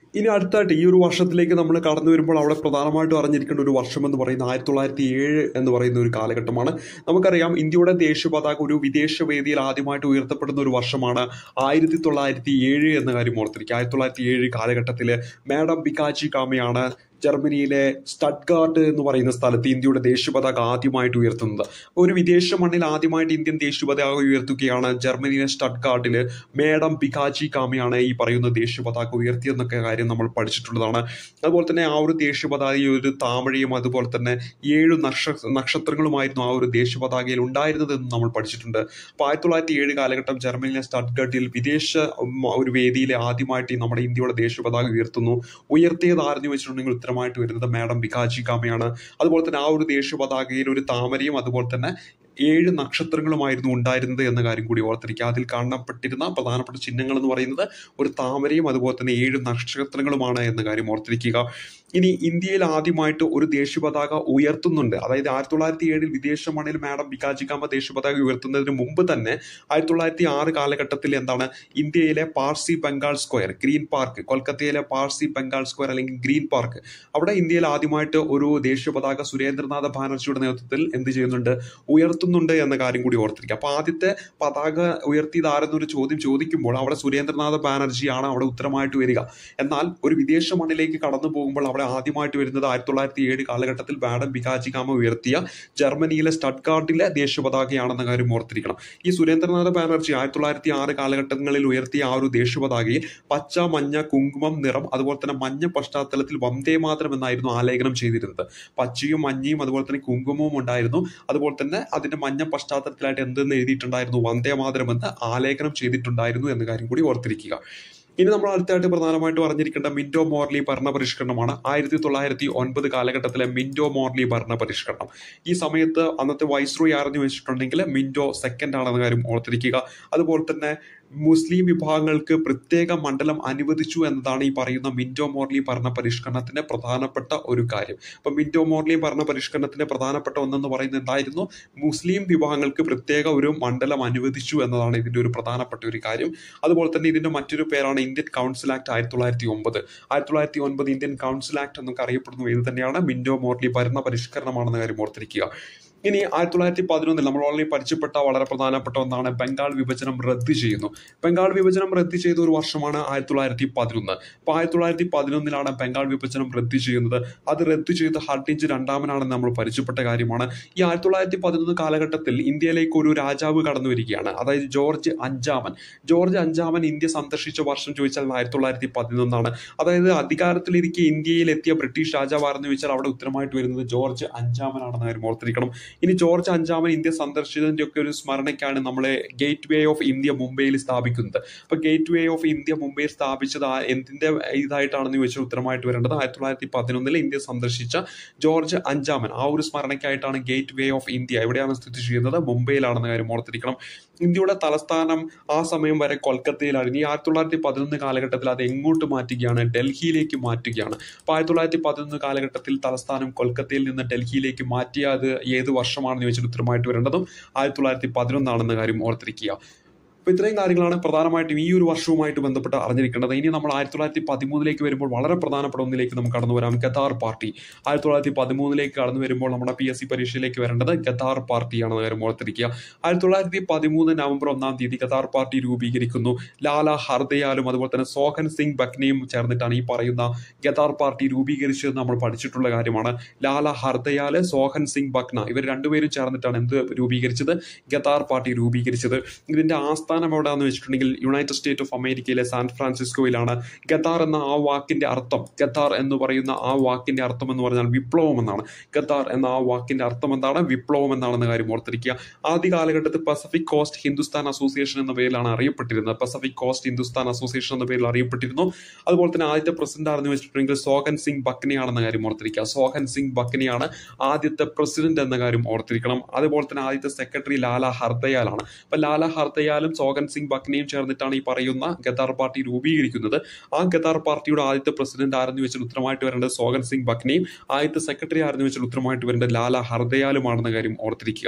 ഇനി അടുത്തായിട്ട് ഈ ഒരു വർഷത്തിലേക്ക് നമ്മൾ കടന്നു വരുമ്പോൾ അവിടെ പ്രധാനമായിട്ടും അറിഞ്ഞിരിക്കേണ്ട ഒരു വർഷം എന്ന് പറയുന്നത് ആയിരത്തി തൊള്ളായിരത്തി ഏഴ് എന്ന് പറയുന്ന ഒരു കാലഘട്ടമാണ് നമുക്കറിയാം ഇന്ത്യയുടെ ദേശീയ പതാക ഒരു വിദേശ വേദിയിൽ ആദ്യമായിട്ട് ഉയർത്തപ്പെടുന്ന ഒരു വർഷമാണ് ആയിരത്തി തൊള്ളായിരത്തി ഏഴ് എന്ന കാര്യം ഓർത്തിരിക്കുക ആയിരത്തി തൊള്ളായിരത്തി ഏഴ് കാലഘട്ടത്തിൽ മാഡം ബിക്കാച്ചി കാമയാണ് ജർമ്മനിയിലെ സ്റ്റഡ്ഗാർഡ് എന്ന് പറയുന്ന സ്ഥലത്ത് ഇന്ത്യയുടെ ദേശീയ പതാക ആദ്യമായിട്ട് ഉയർത്തുന്നത് ഒരു വിദേശ മണ്ണിൽ ആദ്യമായിട്ട് ഇന്ത്യൻ ദേശീയ പതാക ഉയർത്തുകയാണ് ജർമ്മനിയിലെ സ്റ്റഡ്ഗാർഡിൽ മേഡം ബികാജി കാമയാണ് ഈ പറയുന്ന ദേശീയ പതാക ഉയർത്തിയെന്നൊക്കെ കാര്യം നമ്മൾ പഠിച്ചിട്ടുള്ളതാണ് അതുപോലെ തന്നെ ആ ഒരു ദേശീയ പതാകയിൽ ഒരു താമരയും അതുപോലെ തന്നെ ഏഴ് നക്ഷ നക്ഷത്രങ്ങളുമായിരുന്നു ആ ഒരു ദേശീയ പതാകയിൽ ഉണ്ടായിരുന്നതെന്ന് നമ്മൾ പഠിച്ചിട്ടുണ്ട് അപ്പോൾ ആയിരത്തി തൊള്ളായിരത്തി ഏഴ് കാലഘട്ടം ജർമ്മനിയിലെ സ്റ്റഡ്ഗട്ടിൽ വിദേശ ഉം, ഒരു വേദിയിൽ ആദ്യമായിട്ട് ഈ നമ്മുടെ ഇന്ത്യയുടെ ദേശീയ പതാക ഉയർത്തുന്നു ഉയർത്തിയത് ആരെന്ന് വെച്ചിട്ടുണ്ടെങ്കിൽ ഉത്തരമായിട്ട് വരുന്നത് മാഡം ബികാജി കാമയാണ് അതുപോലെ തന്നെ ആ ഒരു ദേശീയ പതാകയിൽ ഒരു താമരയും അതുപോലെ തന്നെ ഏഴ് നക്ഷത്രങ്ങളുമായിരുന്നു ഉണ്ടായിരുന്നത് എന്ന കാര്യം കൂടി ഓർത്തിരിക്കുക അതിൽ കാണപ്പെട്ടിരുന്ന പ്രധാനപ്പെട്ട ചിഹ്നങ്ങൾ എന്ന് പറയുന്നത് ഒരു താമരയും അതുപോലെ തന്നെ ഏഴ് നക്ഷത്രങ്ങളുമാണ് എന്ന കാര്യം ഓർത്തിരിക്കുക ഇനി ഇന്ത്യയിൽ ആദ്യമായിട്ട് ഒരു ദേശീയ പതാക ഉയർത്തുന്നുണ്ട് അതായത് ആയിരത്തി തൊള്ളായിരത്തി ഏഴിൽ വിദേശ മണ്ണിൽ മാഡം ബികാജിക്കാമ ദേശീയ പതാക ഉയർത്തുന്നതിന് മുമ്പ് തന്നെ ആയിരത്തി തൊള്ളായിരത്തി ആറ് കാലഘട്ടത്തിൽ എന്താണ് ഇന്ത്യയിലെ Parsi Bengal Square Green Park കൊൽക്കത്തയിലെ പാർസി ബംഗാൾ സ്ക്വയർ അല്ലെങ്കിൽ ഗ്രീൻ പാർക്ക് അവിടെ ഇന്ത്യയിൽ ആദ്യമായിട്ട് ഒരു ദേശീയ പതാക സുരേന്ദ്രനാഥ ബാനർജിയുടെ നേതൃത്വത്തിൽ എന്ത് ചെയ്യുന്നുണ്ട് ഉയർത്തുന്നുണ്ട് എന്ന കാര്യം കൂടി ഓർത്തിരിക്കുക അപ്പൊ ആദ്യത്തെ പതാക ഉയർത്തിയത് ആരെന്നൊരു ചോദ്യം ചോദിക്കുമ്പോൾ അവിടെ സുരേന്ദ്രനാഥ ബാനർജിയാണ് അവിടെ ഉത്തരമായിട്ട് വരിക എന്നാൽ ഒരു വിദേശ മണ്ണിലേക്ക് കടന്നു പോകുമ്പോൾ അവിടെ ആദ്യമായിട്ട് വരുന്നത് ആയിരത്തി തൊള്ളായിരത്തി ഏഴ് കാലഘട്ടത്തിൽ മാഡം ബികാജികാമ ഉയർത്തിയ ജർമ്മനിയിലെ സ്റ്റഡ്ഗാർഡിലെ ദേശീയ പതാകയാണെന്ന കാര്യം ഓർത്തിരിക്കണം ഈ സുരേന്ദ്രനാഥ ബാനർജി ആയിരത്തി തൊള്ളായിരത്തി ആറ് കാലഘട്ടങ്ങളിൽ ഉയർത്തിയ ആ ഒരു ദേശീയ പതാകയിൽ പച്ച മഞ്ഞ കുങ്കുമം നിറം അതുപോലെ തന്നെ മഞ്ഞ പശ്ചാത്തലത്തിൽ വന്ദേ മാതരം എന്നായിരുന്നു ആലേഖനം ചെയ്തിരുന്നത് പച്ചയും മഞ്ഞയും അതുപോലെ തന്നെ കുങ്കുമവും ഉണ്ടായിരുന്നു അതുപോലെ തന്നെ അതിന്റെ മഞ്ഞ പശ്ചാത്തലത്തിലായിട്ട് എന്തെന്ന് എഴുതിയിട്ടുണ്ടായിരുന്നു വന്ദേ മാതരം എന്ന് ആലേഖനം ചെയ്തിട്ടുണ്ടായിരുന്നു എന്ന കാര്യം കൂടി ഓർത്തിരിക്കുക ഇനി നമ്മൾ അടുത്തായിട്ട് പ്രധാനമായിട്ടും അറിഞ്ഞിരിക്കേണ്ട മിന്റോ മോർലി ഭരണപരിഷ്കരണമാണ് ആയിരത്തി തൊള്ളായിരത്തി ഒൻപത് കാലഘട്ടത്തിലെ മിന്റോ മോർലി ഭരണപരിഷ്കരണം ഈ സമയത്ത് അന്നത്തെ വൈസ്രോയി ആരെന്ന് വെച്ചിട്ടുണ്ടെങ്കിൽ മിന്റോ സെക്കൻഡ് ആണെന്ന കാര്യം ഓർത്തിരിക്കുക അതുപോലെ തന്നെ മുസ്ലിം വിഭാഗങ്ങൾക്ക് പ്രത്യേക മണ്ഡലം അനുവദിച്ചു എന്നതാണ് ഈ പറയുന്ന മിന്റോ മോർലി ഭരണ പരിഷ്കരണത്തിന്റെ പ്രധാനപ്പെട്ട ഒരു കാര്യം അപ്പൊ മിന്റോ മോർലി ഭരണ പരിഷ്കരണത്തിന്റെ പ്രധാനപ്പെട്ട ഒന്നെന്ന് പറയുന്നത് എന്തായിരുന്നു മുസ്ലിം വിഭാഗങ്ങൾക്ക് പ്രത്യേക ഒരു മണ്ഡലം അനുവദിച്ചു എന്നതാണ് ഇതിന്റെ ഒരു പ്രധാനപ്പെട്ട ഒരു കാര്യം അതുപോലെ തന്നെ ഇതിന്റെ മറ്റൊരു പേരാണ് ഇന്ത്യൻ കൗൺസിൽ ആക്ട് ആയിരത്തി തൊള്ളായിരത്തി ഒമ്പത് ആയിരത്തി തൊള്ളായിരത്തി ഒൻപത് ഇന്ത്യൻ കൗൺസിൽ ആക്ട് എന്നൊക്കെ അറിയപ്പെടുന്നു ഇത് തന്നെയാണ് മിന്റോ മോർലി ഭരണ പരിഷ്കരണമാണെന്ന കാര്യം ഓർത്തിരിക്കുക ഇനി ആയിരത്തി തൊള്ളായിരത്തി പതിനൊന്നിൽ നമ്മൾ ഓൾറെഡി പരിചയപ്പെട്ട വളരെ പ്രധാനപ്പെട്ട ഒന്നാണ് ബംഗാൾ വിഭജനം റദ്ദ് ചെയ്യുന്നു ബംഗാൾ വിഭജനം റദ്ദ് ചെയ്ത ഒരു വർഷമാണ് ആയിരത്തി തൊള്ളായിരത്തി പതിനൊന്ന് അപ്പോൾ ആയിരത്തി തൊള്ളായിരത്തി പതിനൊന്നിലാണ് ബംഗാൾ വിഭജനം റദ്ദ് ചെയ്യുന്നത് അത് റദ്ദ് ചെയ്ത് ഹർഡിഞ്ച് രണ്ടാമനാണെന്ന് നമ്മൾ പരിചയപ്പെട്ട കാര്യമാണ് ഈ ആയിരത്തി തൊള്ളായിരത്തി പതിനൊന്ന് കാലഘട്ടത്തിൽ ഇന്ത്യയിലേക്ക് ഒരു രാജാവ് കടന്നു വരികയാണ് അതായത് ജോർജ് അഞ്ചാമൻ ജോർജ് അഞ്ചാമൻ ഇന്ത്യ സന്ദർശിച്ച വർഷം ചോദിച്ചാൽ ആയിരത്തി തൊള്ളായിരത്തി പതിനൊന്നാണ് അതായത് അധികാരത്തിലിരിക്കെ ഇന്ത്യയിൽ എത്തിയ ബ്രിട്ടീഷ് രാജാവാണെന്ന് ചോദിച്ചാൽ അവിടെ ഉത്തരമായിട്ട് വരുന്നത് ജോർജ് അഞ്ചാമനാണെന്ന് കാര്യം ഓർത്തിരിക്കണം ഇനി ജോർജ് അഞ്ചാമൻ ഇന്ത്യ സന്ദർശിച്ചതിന്റെ ഒക്കെ ഒരു സ്മരണയ്ക്കാണ് നമ്മളെ ഗേറ്റ് വേ ഓഫ് ഇന്ത്യ മുംബൈയിൽ സ്ഥാപിക്കുന്നത് അപ്പൊ ഗേറ്റ് വേ ഓഫ് ഇന്ത്യ മുംബൈയിൽ സ്ഥാപിച്ചത് ആ എന്തിന്റെ ഇതായിട്ടാണെന്ന് ചോദിച്ചാൽ ഉത്തരമായിട്ട് വരേണ്ടത് ആയിരത്തി തൊള്ളായിരത്തി പതിനൊന്നിൽ ഇന്ത്യ സന്ദർശിച്ച ജോർജ് അഞ്ചാമൻ ആ ഒരു സ്മരണയ്ക്കായിട്ടാണ് ഗേറ്റ് വേ ഓഫ് ഇന്ത്യ എവിടെയാണ് സ്ഥിതി ചെയ്യുന്നത് മുംബൈയിലാണെന്ന കാര്യം ഓർത്തിരിക്കണം ഇന്ത്യയുടെ തലസ്ഥാനം ആ സമയം വരെ കൊൽക്കത്തയിലായിരുന്നു ഈ ആയിരത്തി തൊള്ളായിരത്തി പതിനൊന്ന് കാലഘട്ടത്തിൽ അത് എങ്ങോട്ട് മാറ്റുകയാണ് ഡൽഹിയിലേക്ക് മാറ്റുകയാണ് അപ്പോൾ ആയിരത്തി തൊള്ളായിരത്തി പതിനൊന്ന് കാലഘട്ടത്തിൽ തലസ്ഥാനം കൊൽക്കത്തയിൽ നിന്ന് ഡൽഹിയിലേക്ക് മാറ്റിയ അത് ഏത് വർഷമാണെന്ന് ചോദിച്ചാൽ ഉത്തരമായിട്ട് വരേണ്ടതും ആയിരത്തി തൊള്ളായിരത്തി പതിനൊന്നാണെന്ന കാര്യം ഓർത്തിരിക്കുക അപ്പോൾ ഇത്രയും കാര്യങ്ങളാണ് പ്രധാനമായിട്ടും ഈ ഒരു വർഷവുമായിട്ട് ബന്ധപ്പെട്ട് അറിഞ്ഞിരിക്കേണ്ടത് ഇനി നമ്മൾ ആയിരത്തി തൊള്ളായിരത്തി പതിമൂന്നിലേക്ക് വരുമ്പോൾ വളരെ പ്രധാനപ്പെട്ട ഒന്നിലേക്ക് നമുക്ക് കടന്നു വരാം ഗദാർ പാർട്ടി ആയിരത്തി തൊള്ളായിരത്തി പതിമൂന്നിലേക്ക് കടന്നു വരുമ്പോൾ നമ്മുടെ പി എസ് സി പരീക്ഷയിലേക്ക് വരേണ്ടത് ഗദാർ പാർട്ടിയാണെന്ന് കാര്യം ഓർത്തിരിക്കുക ആയിരത്തി തൊള്ളായിരത്തി പതിമൂന്ന് നവംബർ ഒന്നാം തീയതി ഗദാർ പാർട്ടി രൂപീകരിക്കുന്നു ലാല ഹർദയാലും അതുപോലെ തന്നെ സോഹൻ സിംഗ് ബക്നയും ചേർന്നിട്ടാണ് ഈ പറയുന്ന ഗദാർ പാർട്ടി രൂപീകരിച്ചതെന്ന് നമ്മൾ പഠിച്ചിട്ടുള്ള കാര്യമാണ് ലാല ഹർദയാല് സോഹൻ സിംഗ് ബക്ന ഇവർ രണ്ടുപേരും ചേർന്നിട്ടാണ് എന്ത് രൂപീകരിച്ചത് ഗദാർ പാർട്ടി രൂപീകരിച്ചത് ഇതിന്റെ ആസ്ഥാനം എവിടെയാണെന്ന് വെച്ചിട്ടുണ്ടെങ്കിൽ യുണൈറ്റഡ് സ്റ്റേറ്റ് ഓഫ് അമേരിക്കയിലെ സാൻ ഫ്രാൻസിസ്കോയിലാണ് ഗദാർ എന്ന ആ വാക്കിന്റെ അർത്ഥം ഗദാർ എന്ന് പറയുന്ന ആ വാക്കിന്റെ അർത്ഥം എന്ന് പറഞ്ഞാൽ വിപ്ലവം എന്നാണ് ഗദാർ എന്ന ആ വാക്കിന്റെ അർത്ഥം എന്താണ് വിപ്ലവം എന്നാണെന്ന കാര്യം ഓർത്തിരിക്കുക ആദ്യ കാലഘട്ടത്തിൽ പസഫിക് കോസ്റ്റ് ഹിന്ദുസ്ഥാൻ അസോസിയേഷൻ എന്ന പേരിലാണ് അറിയപ്പെട്ടിരുന്നത് പസഫിക് കോസ്റ്റ് ഹിന്ദുസ്ഥാൻ അസോസിയേഷൻ എന്ന പേരിൽ അറിയപ്പെട്ടിരുന്നു അതുപോലെ തന്നെ ആദ്യത്തെ പ്രസിഡന്റ് ആണെന്ന് വെച്ചിട്ടുണ്ടെങ്കിൽ സോഹൻ സിംഗ് ബക്നയാണെന്ന കാര്യം ഓർത്തിരിക്കുക സോഹൻ സിംഗ് ബക്നയാണ് ആദ്യത്തെ പ്രസിഡന്റ് എന്ന കാര്യം ഓർത്തിരിക്കണം അതുപോലെ തന്നെ ആദ്യത്തെ സെക്രട്ടറി ലാല ഹർദയാലാണ് അപ്പൊ ലാല ഹർദയാലും സോഹൻ സിംഗ് ബക്നയും ചേർന്നിട്ടാണ് ഈ പറയുന്ന ഗദാർ പാർട്ടി രൂപീകരിക്കുന്നത് ആ ഗദാർ പാർട്ടിയുടെ ആദ്യത്തെ പ്രസിഡന്റ് ആരെന്ന് വെച്ചാൽ ഉത്തരമായിട്ട് വരേണ്ടത് സോഹൻ സിംഗ് ബക്നയും ആദ്യത്തെ സെക്രട്ടറി ആരെന്ന് വെച്ചാൽ ഉത്തരമായിട്ട് വരേണ്ടത് ലാല ഹർദയാലുമാണെന്ന കാര്യം ഓർത്തിരിക്കുക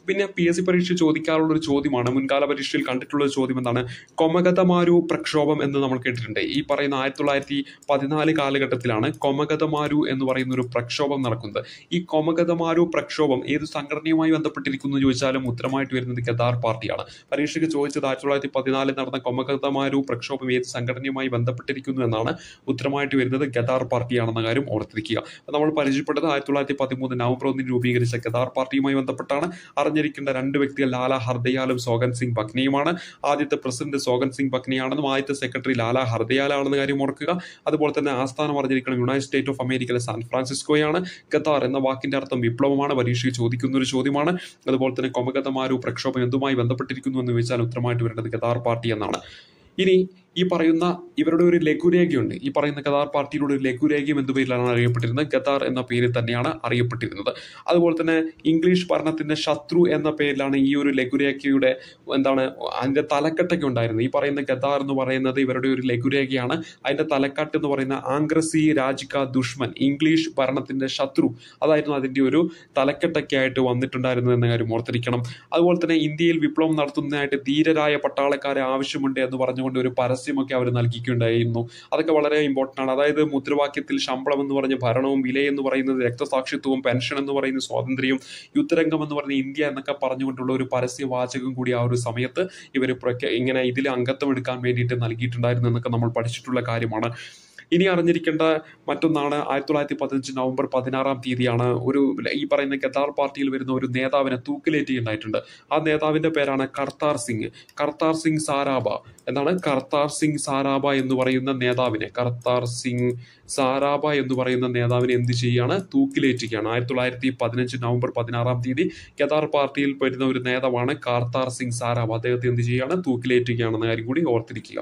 പിന്നെ പി എസ് സി പരീക്ഷ ചോദിക്കാറുള്ള ഒരു ചോദ്യമാണ് മുൻകാല പരീക്ഷയിൽ കണ്ടിട്ടുള്ള ഒരു ചോദ്യം എന്താണ് കൊമഗതമാരു പ്രക്ഷോഭം എന്ന് നമ്മൾ കേട്ടിട്ടുണ്ട് ഈ പറയുന്ന ആയിരത്തി തൊള്ളായിരത്തി പതിനാല് കാലഘട്ടത്തിലാണ് കൊമഗതമാരു എന്ന് പറയുന്ന ഒരു പ്രക്ഷോഭം നടക്കുന്നത് ഈ കൊമഗതമാരു പ്രക്ഷോഭം ഏത് സംഘടനയുമായി ബന്ധപ്പെട്ടിരിക്കുന്നു എന്ന് ചോദിച്ചാലും ഉത്തരമായിട്ട് വരുന്നത് ഗദാർ പാർട്ടിയാണ് പരീക്ഷയ്ക്ക് ചോദിച്ചത് ആയിരത്തി തൊള്ളായിരത്തി പതിനാലിൽ നടന്ന കൊമഗതമാരു പ്രക്ഷോഭം ഏത് സംഘടനയുമായി ബന്ധപ്പെട്ടിരിക്കുന്നു എന്നാണ് ഉത്തരമായിട്ട് വരുന്നത് ഗദാർ പാർട്ടിയാണെന്ന കാര്യം ഓർത്തിരിക്കുക അപ്പോൾ നമ്മൾ പരിചയപ്പെട്ടത് ആയിരത്തി തൊള്ളായിരത്തി പതിമൂന്ന് നവംബർ ഒന്നിന് രൂപീകരിച്ച ഗദാർ പാർട്ടിയുമായി ബന്ധപ്പെട്ടാണ് അറിഞ്ഞിരിക്കേണ്ട രണ്ട് വ്യക്തികൾ ലാല ഹർദയാലും സോഗൻ സിംഗ് ബക്നിയുമാണ് ആദ്യത്തെ പ്രസിഡന്റ് സോഗൻ സിംഗ് ബക്നിയാണെന്നും ആദ്യത്തെ സെക്രട്ടറി ലാല ഹർദയാലാണെന്ന കാര്യം ഓർക്കുക അതുപോലെ തന്നെ ആസ്ഥാനം അറിഞ്ഞിരിക്കണം യുണൈറ്റഡ് സ്റ്റേറ്റ് ഓഫ് അമേരിക്കയിലെ സാൻ ഫ്രാൻസിസ്കോയാണ് ഖത്താർ എന്ന വാക്കിന്റെ അർത്ഥം വിപ്ലവമാണ് പരീക്ഷയിൽ ചോദിക്കുന്ന ഒരു ചോദ്യമാണ് അതുപോലെ തന്നെ കൊമഗതമാരു പ്രക്ഷോഭം എന്തുമായി ബന്ധപ്പെട്ടിരിക്കുന്നു എന്ന് ചോദിച്ചാൽ ഉത്തരമായിട്ട് വരേണ്ടത് ഖത്താർ പാർട്ടി എന്നാണ് ഇനി ഈ പറയുന്ന ഇവരുടെ ഒരു ലഘുരേഖയുണ്ട് ഈ പറയുന്ന ഖത്താർ പാർട്ടിയുടെ ഒരു ലഘുരേഖയും എന്ത് പേരിലാണ് അറിയപ്പെട്ടിരുന്നത് ഖത്താർ എന്ന പേരിൽ തന്നെയാണ് അറിയപ്പെട്ടിരുന്നത് അതുപോലെ തന്നെ ഇംഗ്ലീഷ് ഭരണത്തിന്റെ ശത്രു എന്ന പേരിലാണ് ഈ ഒരു ലഘുരേഖയുടെ എന്താണ് അതിന്റെ തലക്കെട്ടൊക്കെ ഉണ്ടായിരുന്നത് ഈ പറയുന്ന ഖത്താർ എന്ന് പറയുന്നത് ഇവരുടെ ഒരു ലഘുരേഖയാണ് അതിന്റെ തലക്കെട്ട് എന്ന് പറയുന്ന ആംഗ്രസി രാജിക ദുഷ്മൻ ഇംഗ്ലീഷ് ഭരണത്തിന്റെ ശത്രു അതായിരുന്നു അതിന്റെ ഒരു തലക്കെട്ടൊക്കെ ആയിട്ട് വന്നിട്ടുണ്ടായിരുന്നത് എന്ന കാര്യം ഓർത്തിരിക്കണം അതുപോലെ തന്നെ ഇന്ത്യയിൽ വിപ്ലവം നടത്തുന്നതിനായിട്ട് ധീരരായ പട്ടാളക്കാരെ ആവശ്യമുണ്ട് എന്ന് പറഞ്ഞുകൊണ്ട് ഒരു പരസ്യമൊക്കെ അവർ നൽകിയിട്ടുണ്ടായിരുന്നു അതൊക്കെ വളരെ ഇമ്പോർട്ടൻ്റ് ആണ് അതായത് മുദ്രാവാക്യത്തിൽ ശമ്പളം എന്ന് പറഞ്ഞ ഭരണവും വില എന്ന് പറയുന്നത് രക്തസാക്ഷിത്വവും പെൻഷൻ എന്ന് പറയുന്ന സ്വാതന്ത്ര്യവും യുദ്ധരംഗം എന്ന് പറയുന്ന ഇന്ത്യ എന്നൊക്കെ പറഞ്ഞുകൊണ്ടുള്ള ഒരു പരസ്യവാചകം കൂടി ആ ഒരു സമയത്ത് ഇവർ ഇങ്ങനെ ഇതിൽ അംഗത്വം എടുക്കാൻ വേണ്ടിയിട്ട് നൽകിയിട്ടുണ്ടായിരുന്നു എന്നൊക്കെ നമ്മൾ പഠിച്ചിട്ടുള്ള കാര്യമാണ് ഇനി അറിഞ്ഞിരിക്കേണ്ട മറ്റൊന്നാണ് ആയിരത്തി തൊള്ളായിരത്തി പതിനഞ്ച് നവംബർ പതിനാറാം തീയതിയാണ് ഒരു ഈ പറയുന്ന ഖത്താർ പാർട്ടിയിൽ വരുന്ന ഒരു നേതാവിനെ തൂക്കിലേറ്റുണ്ടായിട്ടുണ്ട് ആ നേതാവിന്റെ പേരാണ് കർത്താർ സിംഗ് കർത്താർ സിംഗ് സാരാബ എന്താണ് കർത്താർ സിംഗ് സാരാബ എന്ന് പറയുന്ന നേതാവിനെ കർത്താർ സിംഗ് സാരാബ എന്ന് പറയുന്ന നേതാവിനെ എന്ത് ചെയ്യുകയാണ് തൂക്കിലേറ്റുകയാണ് ആയിരത്തി തൊള്ളായിരത്തി പതിനഞ്ച് നവംബർ പതിനാറാം തീയതി ഖത്താർ പാർട്ടിയിൽ വരുന്ന ഒരു നേതാവാണ് കാർത്താർ സിംഗ് സാരാബ അദ്ദേഹത്തെ എന്ത് ചെയ്യുകയാണ് തൂക്കിലേറ്റുകയാണെന്ന കാര്യം കൂടി ഓർത്തിരിക്കുക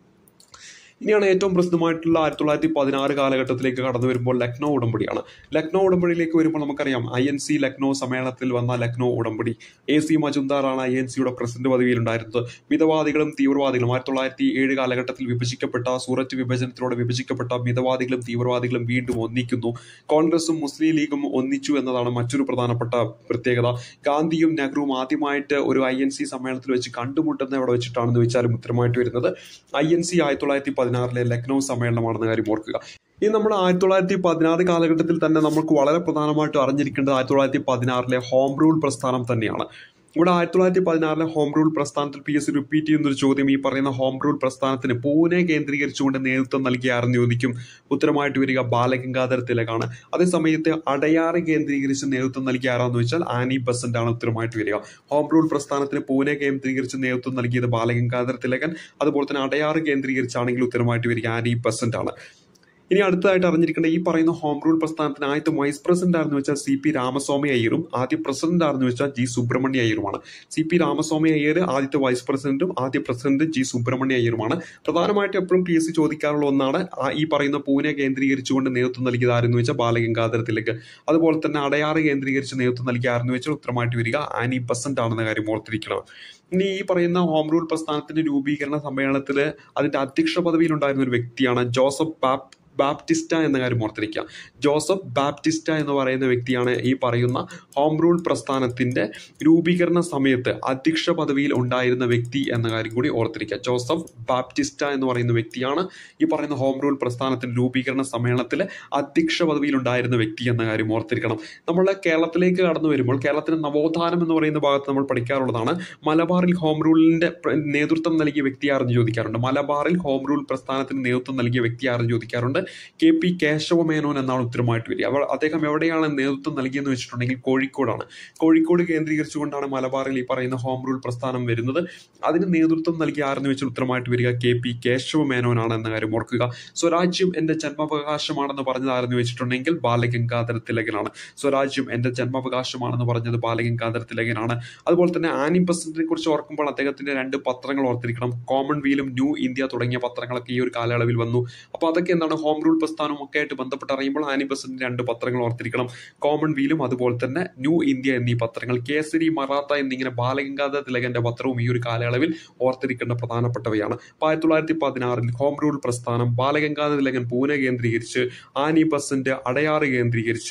ഇനിയാണ് ഏറ്റവും പ്രസിദ്ധമായിട്ടുള്ള ആയിരത്തി തൊള്ളായിരത്തി പതിനാറ് കാലഘട്ടത്തിലേക്ക് കടന്നു വരുമ്പോൾ ലക്നൗ ഉടമ്പടിയാണ് ലക്നൗ ഉടമ്പടിയിലേക്ക് വരുമ്പോൾ നമുക്കറിയാം ഐ എൻ സി ലക്നൗ സമ്മേളനത്തിൽ വന്ന ലക്നൗ ഉടമ്പടി എ സി മജുംദാറാണ് ഐ എൻ സിയുടെ പ്രസിഡന്റ് പദവിയിലുണ്ടായിരുന്നത് മിതവാദികളും തീവ്രവാദികളും ആയിരത്തി തൊള്ളായിരത്തി ഏഴ് കാലഘട്ടത്തിൽ വിഭജിക്കപ്പെട്ട സൂററ്റ് വിഭജനത്തിലൂടെ വിഭജിക്കപ്പെട്ട മിതവാദികളും തീവ്രവാദികളും വീണ്ടും ഒന്നിക്കുന്നു കോൺഗ്രസും മുസ്ലിം ലീഗും ഒന്നിച്ചു എന്നതാണ് മറ്റൊരു പ്രധാനപ്പെട്ട പ്രത്യേകത ഗാന്ധിയും നെഹ്റുവും ആദ്യമായിട്ട് ഒരു ഐ എൻ സി സമ്മേളനത്തിൽ വെച്ച് കണ്ടുമുട്ടുന്നത് എവിടെ വെച്ചിട്ടാണെന്ന് ചോദിച്ചാലും ഉത്തരമായിട്ട് വരുന്നത് ഐ എൻ സി ആയിരത്തി തൊള്ളായിരത്തി പതിനാറിലെ ലക്നൗ സമ്മേളനമാണെന്ന കാര്യം ഓർക്കുക ഇനി നമ്മൾ ആയിരത്തി തൊള്ളായിരത്തി പതിനാറ് കാലഘട്ടത്തിൽ തന്നെ നമുക്ക് വളരെ പ്രധാനമായിട്ട് അറിഞ്ഞിരിക്കേണ്ടത് ആയിരത്തി തൊള്ളായിരത്തി പതിനാറിലെ ഹോം റൂൾ പ്രസ്ഥാനം തന്നെയാണ് ഇവിടെ ആയിരത്തി തൊള്ളായിരത്തി പതിനാറിലെ ഹോം റൂൾ പ്രസ്ഥാനത്തിൽ പി എസ് സി റിപ്പീറ്റ് ചെയ്യുന്ന ഒരു ചോദ്യം ഈ പറയുന്ന ഹോം റൂൾ പ്രസ്ഥാനത്തിന് പൂനെ കേന്ദ്രീകരിച്ചുകൊണ്ട് നേതൃത്വം നൽകിയ ആരെന്ന് ചോദിക്കും ഉത്തരമായിട്ട് വരിക ബാലഗംഗാധര തിലകാണ് അതേസമയത്ത് അടയാറ് കേന്ദ്രീകരിച്ച് നേതൃത്വം നൽകിയ ആരാന്ന് വെച്ചാൽ ആനി ബസന്റ് ആണ് ഉത്തരമായിട്ട് വരിക ഹോം റൂൾ പ്രസ്ഥാനത്തിന് പൂനെ കേന്ദ്രീകരിച്ച് നേതൃത്വം നൽകിയത് ബാലഗംഗാധര തിലകൻ അതുപോലെ തന്നെ അടയാറ് കേന്ദ്രീകരിച്ചാണെങ്കിൽ ഉത്തരമായിട്ട് വരിക ആനി ബസന്റ് ആണ് ഇനി അടുത്തതായിട്ട് അറിഞ്ഞിരിക്കേണ്ട ഈ പറയുന്ന ഹോം റൂൾ പ്രസ്ഥാനത്തിന് ആദ്യത്തെ വൈസ് പ്രസിഡന്റ് ആണെന്ന് വെച്ചാൽ സി പി രാമസ്വാമി അയ്യരും ആദ്യ പ്രസിഡന്റ് ആണെന്ന് വെച്ചാൽ ജി സുബ്രഹ്മണ്യ അയ്യരുമാണ് സി പി രാമസ്വാമി അയ്യർ ആദ്യത്തെ വൈസ് പ്രസിഡന്റും ആദ്യ പ്രസിഡന്റ് ജി സുബ്രഹ്മണ്യ അയ്യരുമാണ് പ്രധാനമായിട്ടും എപ്പോഴും പി എസ് സി ചോദിക്കാറുള്ള ഒന്നാണ് ആ ഈ പറയുന്ന പൂനെ കേന്ദ്രീകരിച്ചുകൊണ്ട് നേതൃത്വം നൽകിയത് ആരെന്ന് വെച്ചാൽ ബാലഗംഗാധരത്തിലേക്ക് അതുപോലെ തന്നെ അടയാറ് കേന്ദ്രീകരിച്ച് നേതൃത്വം നൽകിയ ആരെന്ന് വെച്ചാൽ ഉത്തരമായിട്ട് വരിക ആനി ബസന്റ് ആണെന്ന കാര്യം ഓർത്തിരിക്കണം ഇനി ഈ പറയുന്ന ഹോം റൂൾ പ്രസ്ഥാനത്തിന്റെ രൂപീകരണ സമ്മേളനത്തിൽ അതിന്റെ അധ്യക്ഷ പദവിയിൽ ഉണ്ടായിരുന്ന ഒരു വ്യക്തിയാണ് ജോസഫ് പാപ് ബാപ്റ്റിസ്റ്റ എന്ന കാര്യം ഓർത്തിരിക്കുക ജോസഫ് ബാപ്റ്റിസ്റ്റ എന്ന് പറയുന്ന വ്യക്തിയാണ് ഈ പറയുന്ന ഹോം റൂൾ പ്രസ്ഥാനത്തിന്റെ രൂപീകരണ സമയത്ത് അധ്യക്ഷ പദവിയിൽ ഉണ്ടായിരുന്ന വ്യക്തി എന്ന കാര്യം കൂടി ഓർത്തിരിക്കുക ജോസഫ് ബാപ്റ്റിസ്റ്റ എന്ന് പറയുന്ന വ്യക്തിയാണ് ഈ പറയുന്ന ഹോം റൂൾ പ്രസ്ഥാനത്തിന്റെ രൂപീകരണ സമ്മേളനത്തിൽ അധ്യക്ഷ പദവിയിൽ ഉണ്ടായിരുന്ന വ്യക്തി എന്ന കാര്യം ഓർത്തിരിക്കണം നമ്മൾ കേരളത്തിലേക്ക് കടന്നു വരുമ്പോൾ കേരളത്തിന് നവോത്ഥാനം എന്ന് പറയുന്ന ഭാഗത്ത് നമ്മൾ പഠിക്കാറുള്ളതാണ് മലബാറിൽ ഹോം റൂളിന്റെ നേതൃത്വം നൽകിയ വ്യക്തി ആരെന്ന് ചോദിക്കാറുണ്ട് മലബാറിൽ ഹോം റൂൾ പ്രസ്ഥാനത്തിന് നേതൃത്വം നൽകിയ വ്യക്തി ആരെന്ന് ചോദിക്കാറുണ്ട് കെ പി കേശവമേനോൻ എന്നാണ് ഉത്തരമായിട്ട് വരിക അവ അദ്ദേഹം എവിടെയാണ് നേതൃത്വം നൽകിയെന്ന് വെച്ചിട്ടുണ്ടെങ്കിൽ കോഴിക്കോടാണ് കോഴിക്കോട് കേന്ദ്രീകരിച്ചുകൊണ്ടാണ് മലബാറിൽ ഈ പറയുന്ന ഹോം റൂൾ പ്രസ്ഥാനം വരുന്നത് അതിന് നേതൃത്വം നൽകിയ ആരെന്ന് വെച്ചാൽ ഉത്തരമായിട്ട് വരിക കെ പി കേശവമേനോനാണ് എന്ന കാര്യം ഓർക്കുക സ്വരാജ്യം എന്റെ ജന്മാവകാശമാണെന്ന് പറഞ്ഞത് ആരെന്ന് വെച്ചിട്ടുണ്ടെങ്കിൽ ബാലഗംഗാധര തിലകനാണ് സ്വരാജ്യം എന്റെ ജന്മാവകാശമാണെന്ന് പറഞ്ഞത് ബാലഗംഗാധര തിലകനാണ് അതുപോലെ തന്നെ ആനി ബസന്റിനെ കുറിച്ച് ഓർക്കുമ്പോൾ അദ്ദേഹത്തിന്റെ രണ്ട് പത്രങ്ങൾ ഓർത്തിരിക്കണം കോമൺവീലും ന്യൂ ഇന്ത്യ തുടങ്ങിയ പത്രങ്ങളൊക്കെ ഈ ഒരു കാലയളവിൽ വന്നു അപ്പോൾ അതൊക്കെ എന്താണ് ഹോം റൂൾ പ്രസ്ഥാനവും ഒക്കെ ആയിട്ട് ബന്ധപ്പെട്ട് അറിയുമ്പോൾ ആനി ബസന്റിന്റെ രണ്ട് പത്രങ്ങൾ ഓർത്തിരിക്കണം കോമൺവീലും അതുപോലെ തന്നെ ന്യൂ ഇന്ത്യ എന്നീ പത്രങ്ങൾ കേസരി മറാത്ത എന്നിങ്ങനെ ബാലഗംഗാധര തിലകന്റെ പത്രവും ഈ ഒരു കാലയളവിൽ ഓർത്തിരിക്കേണ്ട പ്രധാനപ്പെട്ടവയാണ് അപ്പോൾ ആയിരത്തി തൊള്ളായിരത്തി പതിനാറിൽ ഹോം റൂൾ പ്രസ്ഥാനം ബാലഗംഗാധര തിലകൻ പൂനെ കേന്ദ്രീകരിച്ച് ആനി ബസന്റ് അടയാറ് കേന്ദ്രീകരിച്ച്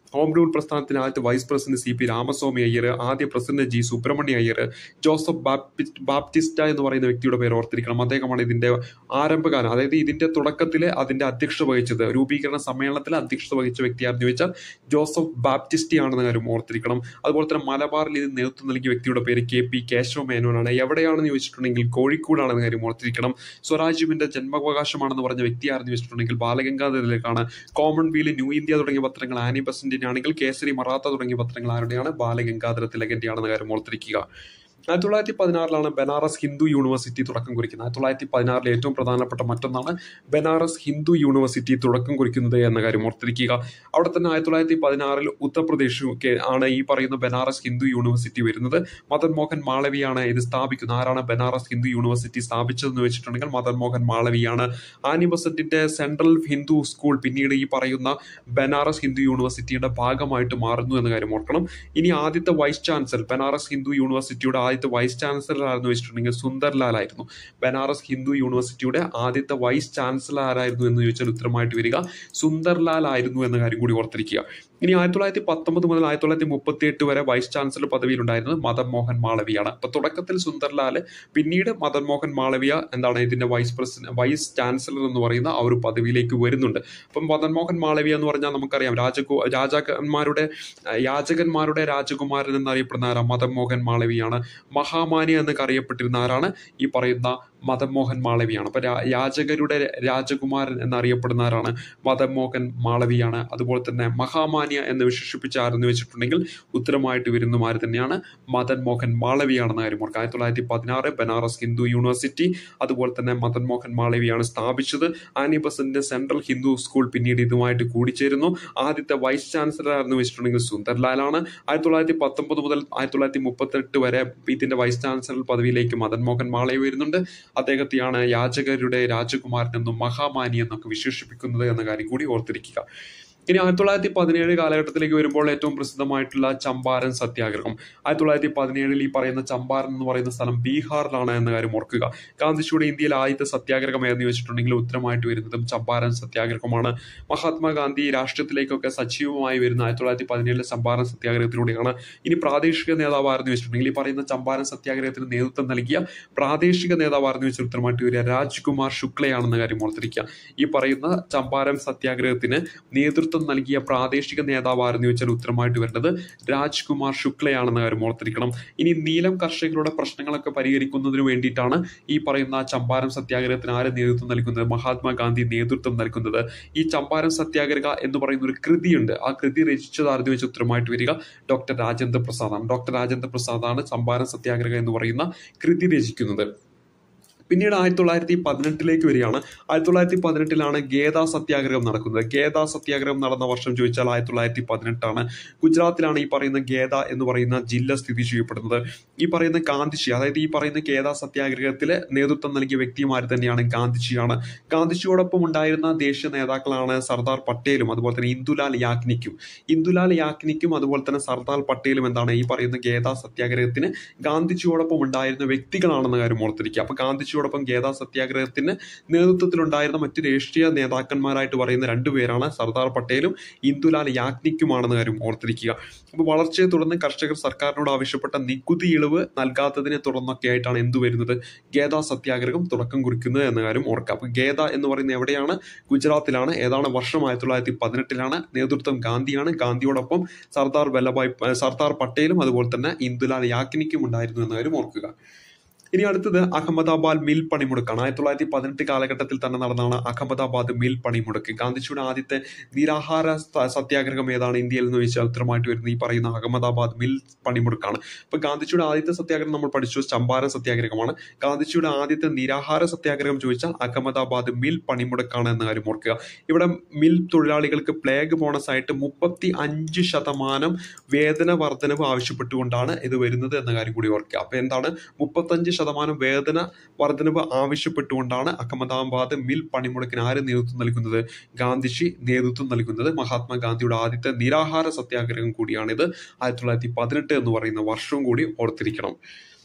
ഹോം റൂൾ പ്രസ്ഥാനത്തിന് ആദ്യത്തെ vice president C P Ramaswamy Iyer ആദ്യ president G Subramania Iyer Joseph ബാപ്റ്റി- ബാപ്റ്റിസ്റ്റ എന്ന് പറയുന്ന വ്യക്തിയുടെ പേര് ഓർത്തിരിക്കണം അദ്ദേഹമാണ് ഇതിന്റെ ആരംഭകാലം അതായത് ഇതിന്റെ തുടക്കത്തിൽ അതിന്റെ അധ്യക്ഷത വഹിച്ചത് രൂപീകരണ സമ്മേളനത്തിൽ അധ്യക്ഷത വഹിച്ച വ്യക്തി ആരെന്ന് ചോദിച്ചാൽ ജോസഫ് ബാപ്റ്റിസ്റ്റി ആണെന്ന കാര്യം ഓർത്തിരിക്കണം അതുപോലെ തന്നെ മലബാറിൽ ഇത് നേതൃത്വം നൽകിയ വ്യക്തിയുടെ പേര് കെ പി കേശവ മേനോനാണ് എവിടെയാണെന്ന് ചോദിച്ചിട്ടുണ്ടെങ്കിൽ കോഴിക്കോടാണെന്ന കാര്യം ഓർത്തിരിക്കണം സ്വരാജ്യമിന്റെ ജന്മാവകാശമാണെന്ന് പറഞ്ഞ വ്യക്തി ആരെന്ന് ചോദിച്ചിട്ടുണ്ടെങ്കിൽ ബാലഗംഗാധരത്തിലേക്കാണ് കോമൺവെൽത്ത് ന്യൂ ഇന്ത്യ തുടങ്ങിയ പത്രങ്ങൾ ആനി ബസന്റിന്റെ ആണെങ്കിൽ കേസരി മറാത്ത തുടങ്ങിയ പത്രങ്ങൾ ആരുടെയാണ് ബാലഗംഗാധര തിലകന്റെയാണെന്ന കാര്യം ഓർത്തിരിക്കുക ആയിരത്തി തൊള്ളായിരത്തി പതിനാറിലാണ് ബനാറസ് ഹിന്ദു യൂണിവേഴ്സിറ്റി തുടക്കം കുറിക്കുന്നത് ആയിരത്തി തൊള്ളായിരത്തി പതിനാറിലെ ഏറ്റവും പ്രധാനപ്പെട്ട മറ്റൊന്നാണ് ബനാറസ് ഹിന്ദു യൂണിവേഴ്സിറ്റി തുടക്കം കുറിക്കുന്നത് എന്ന കാര്യം ഓർത്തിരിക്കുക അവിടെ തന്നെ ആയിരത്തി തൊള്ളായിരത്തി പതിനാറിൽ ഉത്തർപ്രദേശ് ഒക്കെ ആണ് ഈ പറയുന്ന ബനാറസ് ഹിന്ദു യൂണിവേഴ്സിറ്റി വരുന്നത് മദൻ മോഹൻ മാളവിയാണ് ഇത് സ്ഥാപിക്കുന്നത് ആരാണ് ബനാറസ് ഹിന്ദു യൂണിവേഴ്സിറ്റി സ്ഥാപിച്ചതെന്ന് വെച്ചിട്ടുണ്ടെങ്കിൽ മദൻ മോഹൻ മാളവിയാണ് ആനി ബസന്റിന്റെ സെൻട്രൽ ഹിന്ദു സ്കൂൾ പിന്നീട് ഈ പറയുന്ന ബനാറസ് ഹിന്ദു യൂണിവേഴ്സിറ്റിയുടെ ഭാഗമായിട്ട് മാറുന്നു എന്ന കാര്യം ഓർക്കണം ഇനി ആദ്യത്തെ വൈസ് ചാൻസലർ ബനാറസ് ഹിന്ദു യൂണിവേഴ്സിറ്റിയുടെ ആദ്യത്തെ വൈസ് ചാൻസലർ ആരെന്ന് വെച്ചിട്ടുണ്ടെങ്കിൽ സുന്ദർലാൽ ആയിരുന്നു ബനാറസ് ഹിന്ദു യൂണിവേഴ്സിറ്റിയുടെ ആദ്യത്തെ വൈസ് ചാൻസലർ ആരായിരുന്നു എന്ന് ചോദിച്ചാൽ ഉത്തരമായിട്ട് വരിക സുന്ദർലാൽ ആയിരുന്നു എന്ന കാര്യം കൂടി ഓർത്തിരിക്കുക ഇനി ആയിരത്തി തൊള്ളായിരത്തി പത്തൊമ്പത് മുതൽ ആയിരത്തി തൊള്ളായിരത്തി മുപ്പത്തി എട്ട് വരെ വൈസ് ചാൻസലർ പദവിയിലുണ്ടായിരുന്നത് മദൻ മോഹൻ മാളവിയാണ് അപ്പൊ തുടക്കത്തിൽ സുന്ദർലാൽ പിന്നീട് മദൻ മോഹൻ മാളവിയ എന്താണ് ഇതിന്റെ വൈസ് പ്രസിഡന്റ് വൈസ് ചാൻസലർ എന്ന് പറയുന്ന ആ ഒരു പദവിയിലേക്ക് വരുന്നുണ്ട് അപ്പം മദൻ മോഹൻ മാളവിയ എന്ന് പറഞ്ഞാൽ നമുക്കറിയാം രാജകു രാജാക്കന്മാരുടെ അഹ് യാചകന്മാരുടെ രാജകുമാരൻ എന്നറിയപ്പെടുന്ന ആരാ മദൻ മോഹൻ മാളവിയാണ് മഹാമാനി എന്നൊക്കെ അറിയപ്പെട്ടിരുന്ന ആരാണ് ഈ പറയുന്ന മദൻ മോഹൻ മാളവിയാണ് അപ്പൊ രാ- യാചകരുടെ രാജകുമാരൻ എന്നറിയപ്പെടുന്ന ആരാണ് മദൻ മോഹൻ മാളവിയാണ് അതുപോലെ തന്നെ മഹാമാന്യ എന്ന് വിശേഷിപ്പിച്ച ആരെന്ന് വെച്ചിട്ടുണ്ടെങ്കിൽ ഉത്തരമായിട്ട് വരുന്ന ആര് തന്നെയാണ് മദൻ മോഹൻ മാളവിയാണെന്ന കാര്യം ഓർക്കുക ആയിരത്തി തൊള്ളായിരത്തി പതിനാറ് ബനാറസ് ഹിന്ദു യൂണിവേഴ്സിറ്റി അതുപോലെ തന്നെ മദൻ മോഹൻ മാളവിയാണ് സ്ഥാപിച്ചത് ആനി ബസന്റിന്റെ സെൻട്രൽ ഹിന്ദു സ്കൂൾ പിന്നീട് ഇതുമായിട്ട് കൂടിച്ചേരുന്നു ആദ്യത്തെ വൈസ് ചാൻസലർ ആരെന്ന് വെച്ചിട്ടുണ്ടെങ്കിൽ സുന്ദർലാലാണ് ആയിരത്തി തൊള്ളായിരത്തി പത്തൊമ്പത് മുതൽ ആയിരത്തി തൊള്ളായിരത്തി മുപ്പത്തെട്ട് വരെ ഇതിന്റെ വൈസ് ചാൻസലർ പദവിയിലേക്ക് മദൻ മോഹൻ മാളവി വരുന്നുണ്ട് അദ്ദേഹത്തെയാണ് യാചകരുടെ രാജകുമാരൻ എന്നും മഹാമാനി എന്നൊക്കെ വിശേഷിപ്പിക്കുന്നത് എന്ന കാര്യം കൂടി ഓർത്തിരിക്കുക ഇനി ആയിരത്തി തൊള്ളായിരത്തി പതിനേഴ് കാലഘട്ടത്തിലേക്ക് വരുമ്പോൾ ഏറ്റവും പ്രസിദ്ധമായിട്ടുള്ള ചമ്പാരൻ സത്യാഗ്രഹം ആയിരത്തി തൊള്ളായിരത്തി പതിനേഴിൽ ഈ പറയുന്ന ചമ്പാരൻ എന്ന് പറയുന്ന സ്ഥലം ബീഹാറിലാണ് എന്ന കാര്യം ഓർക്കുക ഗാന്ധിജിയുടെ ഇന്ത്യയിലെ ആദ്യത്തെ സത്യാഗ്രഹം ഏതെന്ന് വെച്ചിട്ടുണ്ടെങ്കിൽ ഉത്തരമായിട്ട് വരുന്നതും ചമ്പാരൻ സത്യാഗ്രഹമാണ് മഹാത്മാഗാന്ധി രാഷ്ട്രീയത്തിലേക്കൊക്കെ സജീവമായി വരുന്ന ആയിരത്തി തൊള്ളായിരത്തി പതിനേഴിലെ ചമ്പാരൻ സത്യാഗ്രഹത്തിലൂടെയാണ് ഇനി പ്രാദേശിക നേതാവാരെന്ന് വെച്ചിട്ടുണ്ടെങ്കിൽ ഈ പറയുന്ന ചമ്പാരൻ സത്യാഗ്രഹത്തിന് നേതൃത്വം നൽകിയ പ്രാദേശിക നേതാവാരെന്ന് വെച്ചാൽ ഉത്തരമായിട്ട് വരിക രാജ്കുമാർ ശുക്ലയാണെന്ന കാര്യം ഓർത്തിരിക്കുക ഈ പറയുന്ന ചമ്പാരൻ സത്യാഗ്രഹത്തിന് നേതൃത്വം നൽകിയ പ്രാദേശിക നേതാവാരെന്ന് ചോദിച്ചാൽ ഉത്തരമായിട്ട് വരുന്നത് രാജ്കുമാർ ശുക്ലയാണെന്ന കാര്യം ഓർത്തിരിക്കണം ഇനി നീലം കർഷകരുടെ പ്രശ്നങ്ങളൊക്കെ പരിഹരിക്കുന്നതിന് വേണ്ടിയിട്ടാണ് ഈ പറയുന്ന ചമ്പാരൻ സത്യാഗ്രഹത്തിന് ആര് നേതൃത്വം നൽകുന്നത് മഹാത്മാഗാന്ധി നേതൃത്വം നൽകുന്നത് ഈ ചമ്പാരൻ സത്യാഗ്രഹ എന്ന് പറയുന്ന ഒരു കൃതിയുണ്ട് ആ കൃതി രചിച്ചത് ആരെന്ന് വെച്ച് ഉത്തരമായിട്ട് വരിക ഡോക്ടർ രാജേന്ദ്ര പ്രസാദാണ് ഡോക്ടർ രാജേന്ദ്ര പ്രസാദാണ് ചമ്പാരൻ സത്യാഗ്രഹ എന്ന് പറയുന്ന കൃതി രചിക്കുന്നത് പിന്നീട് ആയിരത്തി തൊള്ളായിരത്തി പതിനെട്ടിലേക്ക് വരികയാണ് ആയിരത്തി തൊള്ളായിരത്തി പതിനെട്ടിലാണ് ഗേദ സത്യാഗ്രഹം നടക്കുന്നത് ഗേദ സത്യാഗ്രഹം നടന്ന വർഷം ചോദിച്ചാൽ ആയിരത്തി തൊള്ളായിരത്തി പതിനെട്ടാണ് ഗുജറാത്തിലാണ് ഈ പറയുന്ന ഗേദ എന്ന് പറയുന്ന ജില്ല സ്ഥിതി ചെയ്യപ്പെടുന്നത് ഈ പറയുന്ന ഗാന്ധിജി അതായത് ഈ പറയുന്ന ഗേദ സത്യാഗ്രഹത്തിലെ നേതൃത്വം നൽകിയ വ്യക്തിമാർ തന്നെയാണ് ഗാന്ധിജിയാണ് ഗാന്ധിജിയോടൊപ്പം ഉണ്ടായിരുന്ന ദേശീയ നേതാക്കളാണ് സർദാർ പട്ടേലും അതുപോലെ തന്നെ ഇന്ദുലാൽ യാഗ്നിക്കും ഇന്ദുലാൽ യാഗ്നിക്കും അതുപോലെ തന്നെ സർദാർ പട്ടേലും എന്താണ് ഈ പറയുന്ന ഗേദ സത്യാഗ്രഹത്തിന് ഗാന്ധിജിയോടൊപ്പം ഉണ്ടായിരുന്ന വ്യക്തികളാണെന്ന കാര്യം ഓർത്തിരിക്കുക അപ്പൊ ഗാന്ധിജിയോടൊപ്പം ഗേദ സത്യാഗ്രഹത്തിന് നേതൃത്വത്തിലുണ്ടായിരുന്ന മറ്റ് രാഷ്ട്രീയ നേതാക്കന്മാരായിട്ട് പറയുന്ന രണ്ടുപേരാണ് സർദാർ പട്ടേലും ഇന്ദുലാൽ യാഗ്നിക്കുമാണെന്ന കാര്യം ഓർത്തിരിക്കുക അപ്പോൾ വളർച്ചയെ തുടർന്ന് കർഷകർ സർക്കാരിനോട് ആവശ്യപ്പെട്ട നികുതി ഇളവ് നൽകാത്തതിനെ തുടർന്നൊക്കെ ആയിട്ടാണ് എന്ത് വരുന്നത് ഗേദ സത്യാഗ്രഹം തുടക്കം കുറിക്കുന്നത് എന്ന കാര്യം ഓർക്കുക അപ്പോൾ ഗേദ എന്ന് പറയുന്നത് എവിടെയാണ് ഗുജറാത്തിലാണ് ഏതാണ് വർഷം ആയിരത്തി തൊള്ളായിരത്തി പതിനെട്ടിലാണ് നേതൃത്വം ഗാന്ധിയാണ് ഗാന്ധിയോടൊപ്പം സർദാർ വല്ലഭായ് സർദാർ പട്ടേലും അതുപോലെ തന്നെ ഇന്ദുലാൽ യാഗ്നിക്കും ഉണ്ടായിരുന്നു എന്ന കാര്യം ഓർക്കുക ഇനി അടുത്തത് അഹമ്മദാബാദ് മിൽ പണിമുടക്കാണ് ആയിരത്തി തൊള്ളായിരത്തി പതിനെട്ട് കാലഘട്ടത്തിൽ തന്നെ നടന്നതാണ് അഹമ്മദാബാദ് മിൽ പണിമുടക്ക് ഗാന്ധിജിയുടെ ആദ്യത്തെ നിരാഹാര സ- സത്യാഗ്രഹം ഏതാണ് ഇന്ത്യയിൽ എന്ന് ചോദിച്ചാൽ ഉത്തരമായിട്ട് വരുന്നത് ഈ പറയുന്ന അഹമ്മദാബാദ് മിൽ പണിമുടക്കാണ് ഇപ്പൊ ഗാന്ധിജിയുടെ ആദ്യത്തെ സത്യാഗ്രഹം നമ്മൾ പഠിച്ചു ചമ്പാരൻ സത്യാഗ്രഹമാണ് ഗാന്ധിജിയുടെ ആദ്യത്തെ നിരാഹാര സത്യാഗ്രഹം ചോദിച്ചാൽ അഹമ്മദാബാദ് മിൽ പണിമുടക്കാണ് എന്ന കാര്യം ഓർക്കുക ഇവിടെ മിൽ തൊഴിലാളികൾക്ക് പ്ലേഗ് ബോണസ് ആയിട്ട് മുപ്പത്തി അഞ്ച് ശതമാനം വേതന വർധനവ് ആവശ്യപ്പെട്ടുകൊണ്ടാണ് ഇത് വരുന്നത് എന്ന കാര്യം കൂടി ഓർക്കുക അപ്പൊ എന്താണ് മുപ്പത്തഞ്ച് ശതമാനം വേതന വർധനവ് ആവശ്യപ്പെട്ടുകൊണ്ടാണ് അഹമ്മദാബാദ് മിൽ പണിമുടക്കിന് ആര് നേതൃത്വം നൽകുന്നത് ഗാന്ധിജി നേതൃത്വം നൽകുന്നത് മഹാത്മാഗാന്ധിയുടെ ആദ്യത്തെ നിരാഹാര സത്യാഗ്രഹം കൂടിയാണിത് ആയിരത്തി തൊള്ളായിരത്തി പതിനെട്ട് എന്ന് പറയുന്ന വർഷവും കൂടി ഓർത്തിരിക്കണം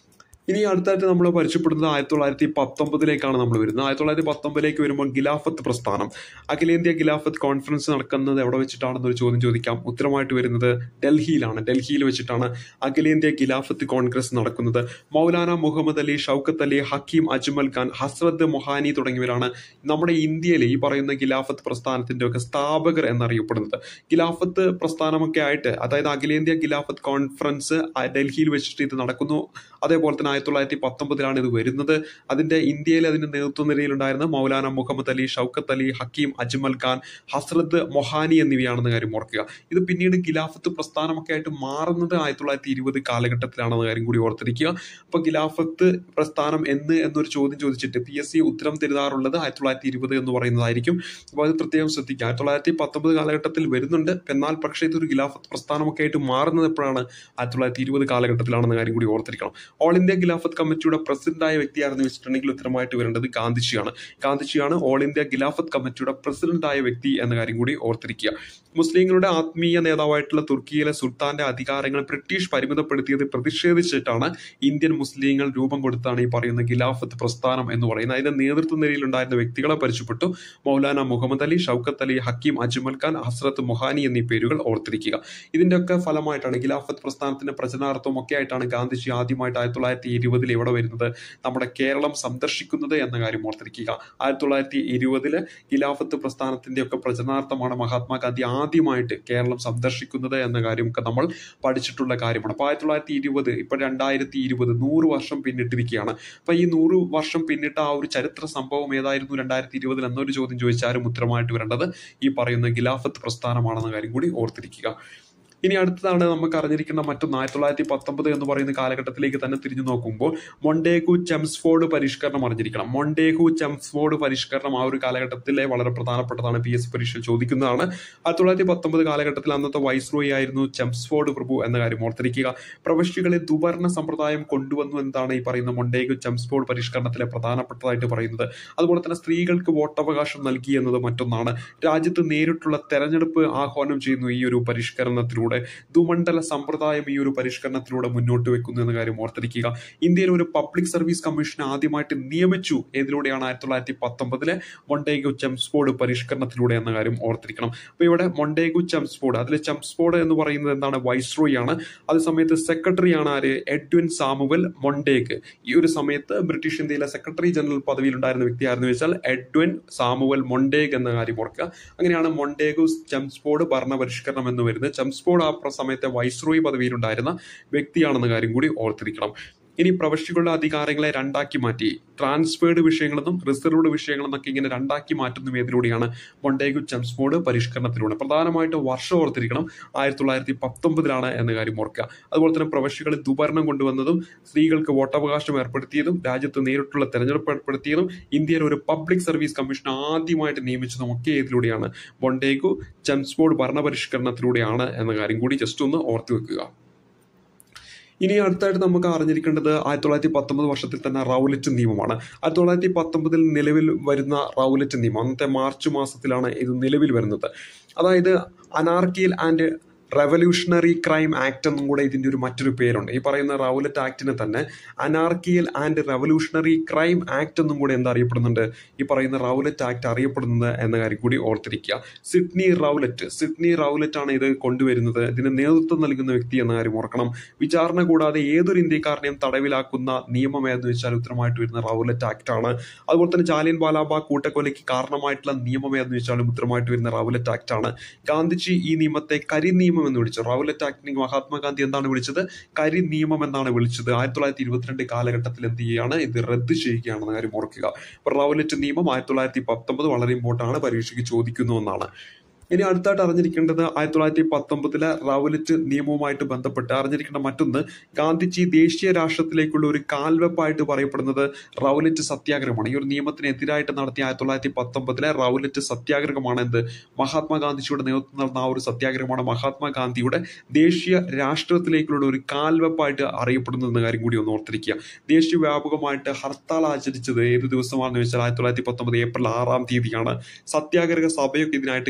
ഇനി അടുത്തായിട്ട് നമ്മൾ പരിചയപ്പെടുന്നത് ആയിരത്തി തൊള്ളായിരത്തി പത്തൊമ്പതിലേക്കാണ് നമ്മൾ വരുന്നത് ആയിരത്തി തൊള്ളായിരത്തി പത്തൊമ്പതിലേക്ക് വരുമ്പോൾ ഗിലാഫത്ത് പ്രസ്ഥാനം അഖിലേന്ത്യാ ഗിലാഫത്ത് കോൺഫറൻസ് നടക്കുന്നത് എവിടെ വെച്ചിട്ടാണെന്നൊരു ചോദ്യം ചോദിക്കാം ഉത്തരമായിട്ട് വരുന്നത് ഡൽഹിയിലാണ് ഡൽഹിയിൽ വെച്ചിട്ടാണ് അഖിലേന്ത്യാ ഗിലാഫത്ത് കോൺഗ്രസ് നടക്കുന്നത് മൗലാന മുഹമ്മദ് അലി ഷൗക്കത്ത് അലി ഹക്കീം അജ്മൽ ഖാൻ ഹസ്രത്ത് മൊഹാനി തുടങ്ങിയവരാണ് നമ്മുടെ ഇന്ത്യയിലെ ഈ പറയുന്ന ഗിലാഫത്ത് പ്രസ്ഥാനത്തിന്റെ ഒക്കെ സ്ഥാപകർ എന്നറിയപ്പെടുന്നത് ഗിലാഫത്ത് പ്രസ്ഥാനമൊക്കെ ആയിട്ട് അതായത് അഖിലേന്ത്യാ ഗിലാഫത്ത് കോൺഫറൻസ് ആ ഡൽഹിയിൽ വെച്ചിട്ട് ഇത് നടക്കുന്നു അതേപോലെ തന്നെ ആയിരത്തി തൊള്ളായിരത്തി പത്തൊമ്പതിലാണ് ഇത് വരുന്നത് അതിന്റെ ഇന്ത്യയിൽ അതിന്റെ നേതൃത്വ നിരയിലുണ്ടായിരുന്ന മൗലാന മുഹമ്മദ് അലി ഷൗക്കത്ത് അലി ഹക്കീം അജ്മൽ ഖാൻ ഹസ്രത്ത് മൊഹാനി എന്നിവയാണെന്ന കാര്യം ഓർക്കുക ഇത് പിന്നീട് ഖിലാഫത്ത് പ്രസ്ഥാനമൊക്കെ ആയിട്ട് മാറുന്നത് ആയിരത്തി തൊള്ളായിരത്തി ഇരുപത് കാലഘട്ടത്തിലാണെന്ന കാര്യം കൂടി ഓർത്തിരിക്കുക അപ്പൊ ഖിലാഫത്ത് പ്രസ്ഥാനം എന്ന് എന്നൊരു ചോദ്യം ചോദിച്ചിട്ട് പി എസ് സി ഉത്തരം തരുതാറുള്ളത് ആയിരത്തി തൊള്ളായിരത്തി ഇരുപത് എന്ന് പറയുന്നതായിരിക്കും അപ്പോൾ അത് പ്രത്യേകം ശ്രദ്ധിക്കുക ആയിരത്തി തൊള്ളായിരത്തി പത്തൊമ്പത് കാലഘട്ടത്തിൽ വരുന്നുണ്ട് എന്നാൽ പക്ഷേ ഇതൊരു ഖിലാഫത്ത് പ്രസ്ഥാനമൊക്കെ ആയിട്ട് മാറുന്നത് എപ്പോഴാണ് ആയിരത്തി തൊള്ളായിരത്തി ഇരുപത് കാലഘട്ടത്തിലാണെന്ന കാര്യം കൂടി ഓർത്തിരിക്കണം ഓൾ ഇന്ത്യ ഖിലാഫത്ത് കമ്മിറ്റിയുടെ പ്രസിഡന്റായ വ്യക്തിയാണെന്ന് വെച്ചിട്ടുണ്ടെങ്കിൽ ഉത്തരമായിട്ട് വരേണ്ടത് ഗാന്ധിജിയാണ് ഗാന്ധിജിയാണ് ഓൾ ഇന്ത്യ ഖിലാഫത്ത് കമ്മിറ്റിയുടെ പ്രസിഡന്റായ വ്യക്തി എന്ന കാര്യം കൂടി ഓർത്തിരിക്കുക മുസ്ലിങ്ങളുടെ ആത്മീയ നേതാവായിട്ടുള്ള തുർക്കിയിലെ സുൽത്താന്റെ അധികാരങ്ങൾ ബ്രിട്ടീഷ് പരിമിതപ്പെടുത്തിയത് പ്രതിഷേധിച്ചിട്ടാണ് ഇന്ത്യൻ മുസ്ലിങ്ങൾ രൂപം കൊടുത്താണ് ഈ പറയുന്ന ഖിലാഫത്ത് പ്രസ്ഥാനം എന്ന് പറയുന്നത് അതിന്റെ നേതൃത്വ നിരയിലുണ്ടായിരുന്ന വ്യക്തികളെ പരിചയപ്പെട്ടു മൗലാന മുഹമ്മദ് അലി ഷൗക്കത്ത് അലി ഹക്കീം അജ്മൽ ഖാൻ ഹസ്രത്ത് മൊഹാനി എന്നീ പേരുകൾ ഓർത്തിരിക്കുക ഇതിന്റെ ഒക്കെ ഫലമായിട്ടാണ് ഖിലാഫത്ത് പ്രസ്ഥാനത്തിന്റെ പ്രചനാർത്ഥം ഒക്കെ ആയിട്ടാണ് ഗാന്ധിജി ആദ്യമായിട്ട് ആയിരത്തി തൊള്ളായിരത്തി ഇരുപതിൽ എവിടെ വരുന്നത് നമ്മുടെ കേരളം സന്ദർശിക്കുന്നത് എന്ന കാര്യം ഓർത്തിരിക്കുക ആയിരത്തി തൊള്ളായിരത്തി ഇരുപതില് ഖിലാഫത്ത് പ്രസ്ഥാനത്തിന്റെ ഒക്കെ പ്രചരണാർത്ഥമാണ് മഹാത്മാഗാന്ധി ആദ്യമായിട്ട് കേരളം സന്ദർശിക്കുന്നത് എന്ന കാര്യമൊക്കെ നമ്മൾ പഠിച്ചിട്ടുള്ള കാര്യമാണ് അപ്പൊ ആയിരത്തി തൊള്ളായിരത്തി ഇരുപത് ഇപ്പൊ രണ്ടായിരത്തി ഇരുപത് നൂറ് വർഷം പിന്നിട്ടിരിക്കുകയാണ് അപ്പൊ ഈ നൂറ് വർഷം പിന്നിട്ട ആ ഒരു ചരിത്ര സംഭവം ഏതായിരുന്നു രണ്ടായിരത്തി ഇരുപതിൽ എന്നൊരു ചോദ്യം ചോദിച്ചാലും ഉത്തരമായിട്ട് വരേണ്ടത് ഈ പറയുന്ന ഖിലാഫത്ത് പ്രസ്ഥാനമാണെന്ന കാര്യം കൂടി ഓർത്തിരിക്കുക ഇനി അടുത്തതാണ് നമുക്ക് അറിഞ്ഞിരിക്കുന്ന മറ്റൊന്ന് ആയിരത്തി തൊള്ളായിരത്തി പത്തൊമ്പത് എന്ന് പറയുന്ന കാലഘട്ടത്തിലേക്ക് തന്നെ തിരിഞ്ഞു നോക്കുമ്പോൾ മൊണ്ടേഗു ചെംസ്ഫോർഡ് പരിഷ്കരണം അറിഞ്ഞിരിക്കണം മൊണ്ടേഗു ചെംസ്ഫോർഡ് പരിഷ്കരണം ആ ഒരു കാലഘട്ടത്തിലെ വളരെ പ്രധാനപ്പെട്ടതാണ് പി എസ് പരീക്ഷയിൽ ചോദിക്കുന്നതാണ് ആയിരത്തി തൊള്ളായിരത്തി പത്തൊമ്പത് കാലഘട്ടത്തിൽ അന്നത്തെ വൈസ്രോയി ആയിരുന്നു ചെംസ്ഫോർഡ് പ്രഭു എന്ന കാര്യം ഓർത്തിരിക്കുക പ്രവശ്യകളെ ദുവർണ സമ്പ്രദായം കൊണ്ടുവന്നു എന്നതാണ് ഈ പറയുന്ന മൊണ്ടേഗു ചെംസ്ഫോർഡ് പരിഷ്കരണത്തിലെ പ്രധാനപ്പെട്ടതായിട്ട് പറയുന്നത് അതുപോലെ തന്നെ സ്ത്രീകൾക്ക് വോട്ടവകാശം നൽകി എന്നത് മറ്റൊന്നാണ് രാജ്യത്ത് നേരിട്ടുള്ള തെരഞ്ഞെടുപ്പ് ആഹ്വാനം ചെയ്യുന്നു ഈ ഒരു പരിഷ്കരണത്തിലൂടെ ദ്വിമണ്ഡല സമ്പ്രദായം ഈ ഒരു പരിഷ്കരണത്തിലൂടെ മുന്നോട്ട് വെക്കുന്നു എന്ന കാര്യം ഓർത്തിരിക്കുക ഇന്ത്യയിൽ ഒരു പബ്ലിക് സർവീസ് കമ്മീഷൻ ആദ്യമായിട്ട് നിയമിച്ചു ഏതിലൂടെയാണ് ആയിരത്തി തൊള്ളായിരത്തി പത്തൊമ്പതിലെ മൊണ്ടേഗു ചെംസ്ഫോർഡ് പരിഷ്കരണത്തിലൂടെ എന്ന കാര്യം ഓർത്തിരിക്കണം അപ്പൊ ഇവിടെ മൊണ്ടേഗു ചെംസ്ഫോർഡ് അതിൽ ചെംസ്ഫോർഡ് എന്ന് പറയുന്നത് എന്താണ് വൈസ്രോയി ആണ് അതേ സമയത്ത് സെക്രട്ടറിയാണ് ആര് എഡ്വിൻ സാമുവൽ മൊണ്ടേഗ് ഈ ഒരു സമയത്ത് ബ്രിട്ടീഷ് ഇന്ത്യയിലെ സെക്രട്ടറി ജനറൽ പദവിയിലുണ്ടായിരുന്ന വ്യക്തിയായിരുന്നു വെച്ചാൽ എഡ്വിൻ സാമുവൽ മൊണ്ടേഗ് എന്ന കാര്യം ഓർക്കുക അങ്ങനെയാണ് മൊണ്ടേഗു ചെംസ്ഫോർഡ് ഭരണപരിഷ്കരണം എന്ന് വരുന്നത് ചെംസ്ഫോർഡ് ആ പ്ര- സമയത്തെ വൈസ്രോയി പദവിയിലുണ്ടായിരുന്ന വ്യക്തിയാണെന്ന കാര്യം കൂടി ഓർത്തിരിക്കണം ഇനി പ്രവശ്യകളുടെ അധികാരങ്ങളെ രണ്ടാക്കി മാറ്റി ട്രാൻസ്ഫേർഡ് വിഷയങ്ങളെന്നും റിസർവ്ഡ് വിഷയങ്ങളെന്നൊക്കെ ഇങ്ങനെ രണ്ടാക്കി മാറ്റുന്ന ഏതിലൂടെയാണ് മൊണ്ടേഗു ചെംസ്ഫോർഡ് പരിഷ്കരണത്തിലൂടെ പ്രധാനമായിട്ട് വർഷം ഓർത്തിരിക്കണം ആയിരത്തി തൊള്ളായിരത്തി പത്തൊമ്പതിലാണ് എന്ന കാര്യം ഓർക്കുക അതുപോലെ തന്നെ പ്രവശ്യകളിൽ ദുഭരണം കൊണ്ടുവന്നതും സ്ത്രീകൾക്ക് വോട്ടവകാശം ഏർപ്പെടുത്തിയതും രാജ്യത്ത് നേരിട്ടുള്ള തെരഞ്ഞെടുപ്പ് ഏർപ്പെടുത്തിയതും ഇന്ത്യയിൽ ഒരു പബ്ലിക് സർവീസ് കമ്മീഷൻ ആദ്യമായിട്ട് നിയമിച്ചതും ഒക്കെ ഏതിലൂടെയാണ് മൊണ്ടേഗു ചെംസ്ഫോർഡ് ഭരണപരിഷ്കരണത്തിലൂടെയാണ് എന്ന കാര്യം കൂടി ജസ്റ്റ് ഒന്ന് ഓർത്തു വെക്കുക ഇനി അടുത്തായിട്ട് നമുക്ക് അറിഞ്ഞിരിക്കേണ്ടത് ആയിരത്തി തൊള്ളായിരത്തി പത്തൊമ്പത് വർഷത്തിൽ തന്നെ റൗലറ്റ് നിയമമാണ് ആയിരത്തി തൊള്ളായിരത്തി പത്തൊമ്പതിൽ നിലവിൽ വരുന്ന റൗലറ്റ് നിയമം അന്നത്തെ മാർച്ച് മാസത്തിലാണ് ഇത് നിലവിൽ വരുന്നത് അതായത് anarchical and revolutionary crime act എന്നും കൂടെ ഇതിന്റെ ഒരു മറ്റൊരു പേരുണ്ട് ഈ പറയുന്ന റൗലറ്റ് ആക്ടിനെ തന്നെ anarchical and revolutionary crime act എന്നും കൂടെ എന്താ അറിയപ്പെടുന്നുണ്ട് ഈ പറയുന്ന റൗലറ്റ് ആക്ട് അറിയപ്പെടുന്നത് എന്ന കാര്യം കൂടി ഓർത്തിരിക്കുക സിഡ്നി റൗലറ്റ് സിഡ്നി റൗലറ്റ് ആണ് ഇത് കൊണ്ടുവരുന്നത് ഇതിന് നേതൃത്വം നൽകുന്ന വ്യക്തി എന്ന കാര്യം ഓർക്കണം വിചാരണ കൂടാതെ ഏതൊരു ഇന്ത്യക്കാരനെയും തടവിലാക്കുന്ന നിയമം ഏതെന്ന് വെച്ചാൽ ഉത്തരമായിട്ട് വരുന്ന റൗലറ്റ് ആക്ട് ആണ് അതുപോലെ തന്നെ ജാലിയൻ വാലാബാഗ് കൂട്ടക്കൊലയ്ക്ക് കാരണമായിട്ടുള്ള നിയമം ഏതെന്ന് വെച്ചാലും ഉത്തരമായിട്ട് വരുന്ന റൗലറ്റ് ആക്ട് ആണ് ഗാന്ധിജി ഈ നിയമത്തെ കരി നിയമം എന്ന് വിളിച്ചു റൗലറ്റ് ആക്ടിനെ മഹാത്മാഗാന്ധി എന്താണ് വിളിച്ചത് കരി നിയമം എന്നാണ് വിളിച്ചത് ആയിരത്തി തൊള്ളായിരത്തി ഇരുപത്തിരണ്ട് കാലഘട്ടത്തിൽ എന്ത് ചെയ്യുകയാണ് ഇത് റദ്ദ് ചെയ്യുകയാണെന്ന കാര്യം ഓർക്കുക അപ്പൊ റൗലറ്റ് നിയമം ആയിരത്തി തൊള്ളായിരത്തി പത്തൊമ്പത് വളരെ ഇമ്പോർട്ടൻ്റ് ആണ് പരീക്ഷയ്ക്ക് ചോദിക്കുന്ന ഒന്നാണ് ഇനി അടുത്തായിട്ട് അറിഞ്ഞിരിക്കേണ്ടത് ആയിരത്തി തൊള്ളായിരത്തി പത്തൊമ്പതിലെ റൗലറ്റ് നിയമവുമായിട്ട് ബന്ധപ്പെട്ട് അറിഞ്ഞിരിക്കേണ്ട മറ്റൊന്ന് ഗാന്ധിജി ദേശീയ രാഷ്ട്രത്തിലേക്കുള്ള ഒരു കാൽവെപ്പായിട്ട് പറയപ്പെടുന്നത് റൗലറ്റ് സത്യാഗ്രഹമാണ് ഈ ഒരു നിയമത്തിനെതിരായിട്ട് നടത്തിയ ആയിരത്തി തൊള്ളായിരത്തി പത്തൊമ്പതിലെ റൗലറ്റ് സത്യാഗ്രഹമാണ് എന്ത് മഹാത്മാഗാന്ധിജിയുടെ നേതൃത്വം നടന്ന ആ ഒരു സത്യാഗ്രഹമാണ് മഹാത്മാഗാന്ധിയുടെ ദേശീയ രാഷ്ട്രത്തിലേക്കുള്ള ഒരു കാൽവെപ്പായിട്ട് അറിയപ്പെടുന്നത് എന്ന കാര്യം കൂടി ഒന്ന് ഓർത്തിരിക്കുക ദേശീയ വ്യാപകമായിട്ട് ഹർത്താൽ ആചരിച്ചത് ഏത് ദിവസമാണെന്ന് വെച്ചാൽ ആയിരത്തി തൊള്ളായിരത്തി പത്തൊമ്പത് ഏപ്രിൽ ആറാം തീയതിയാണ് സത്യാഗ്രഹ സഭയൊക്കെ ഇതിനായിട്ട് ഗാന്ധിജി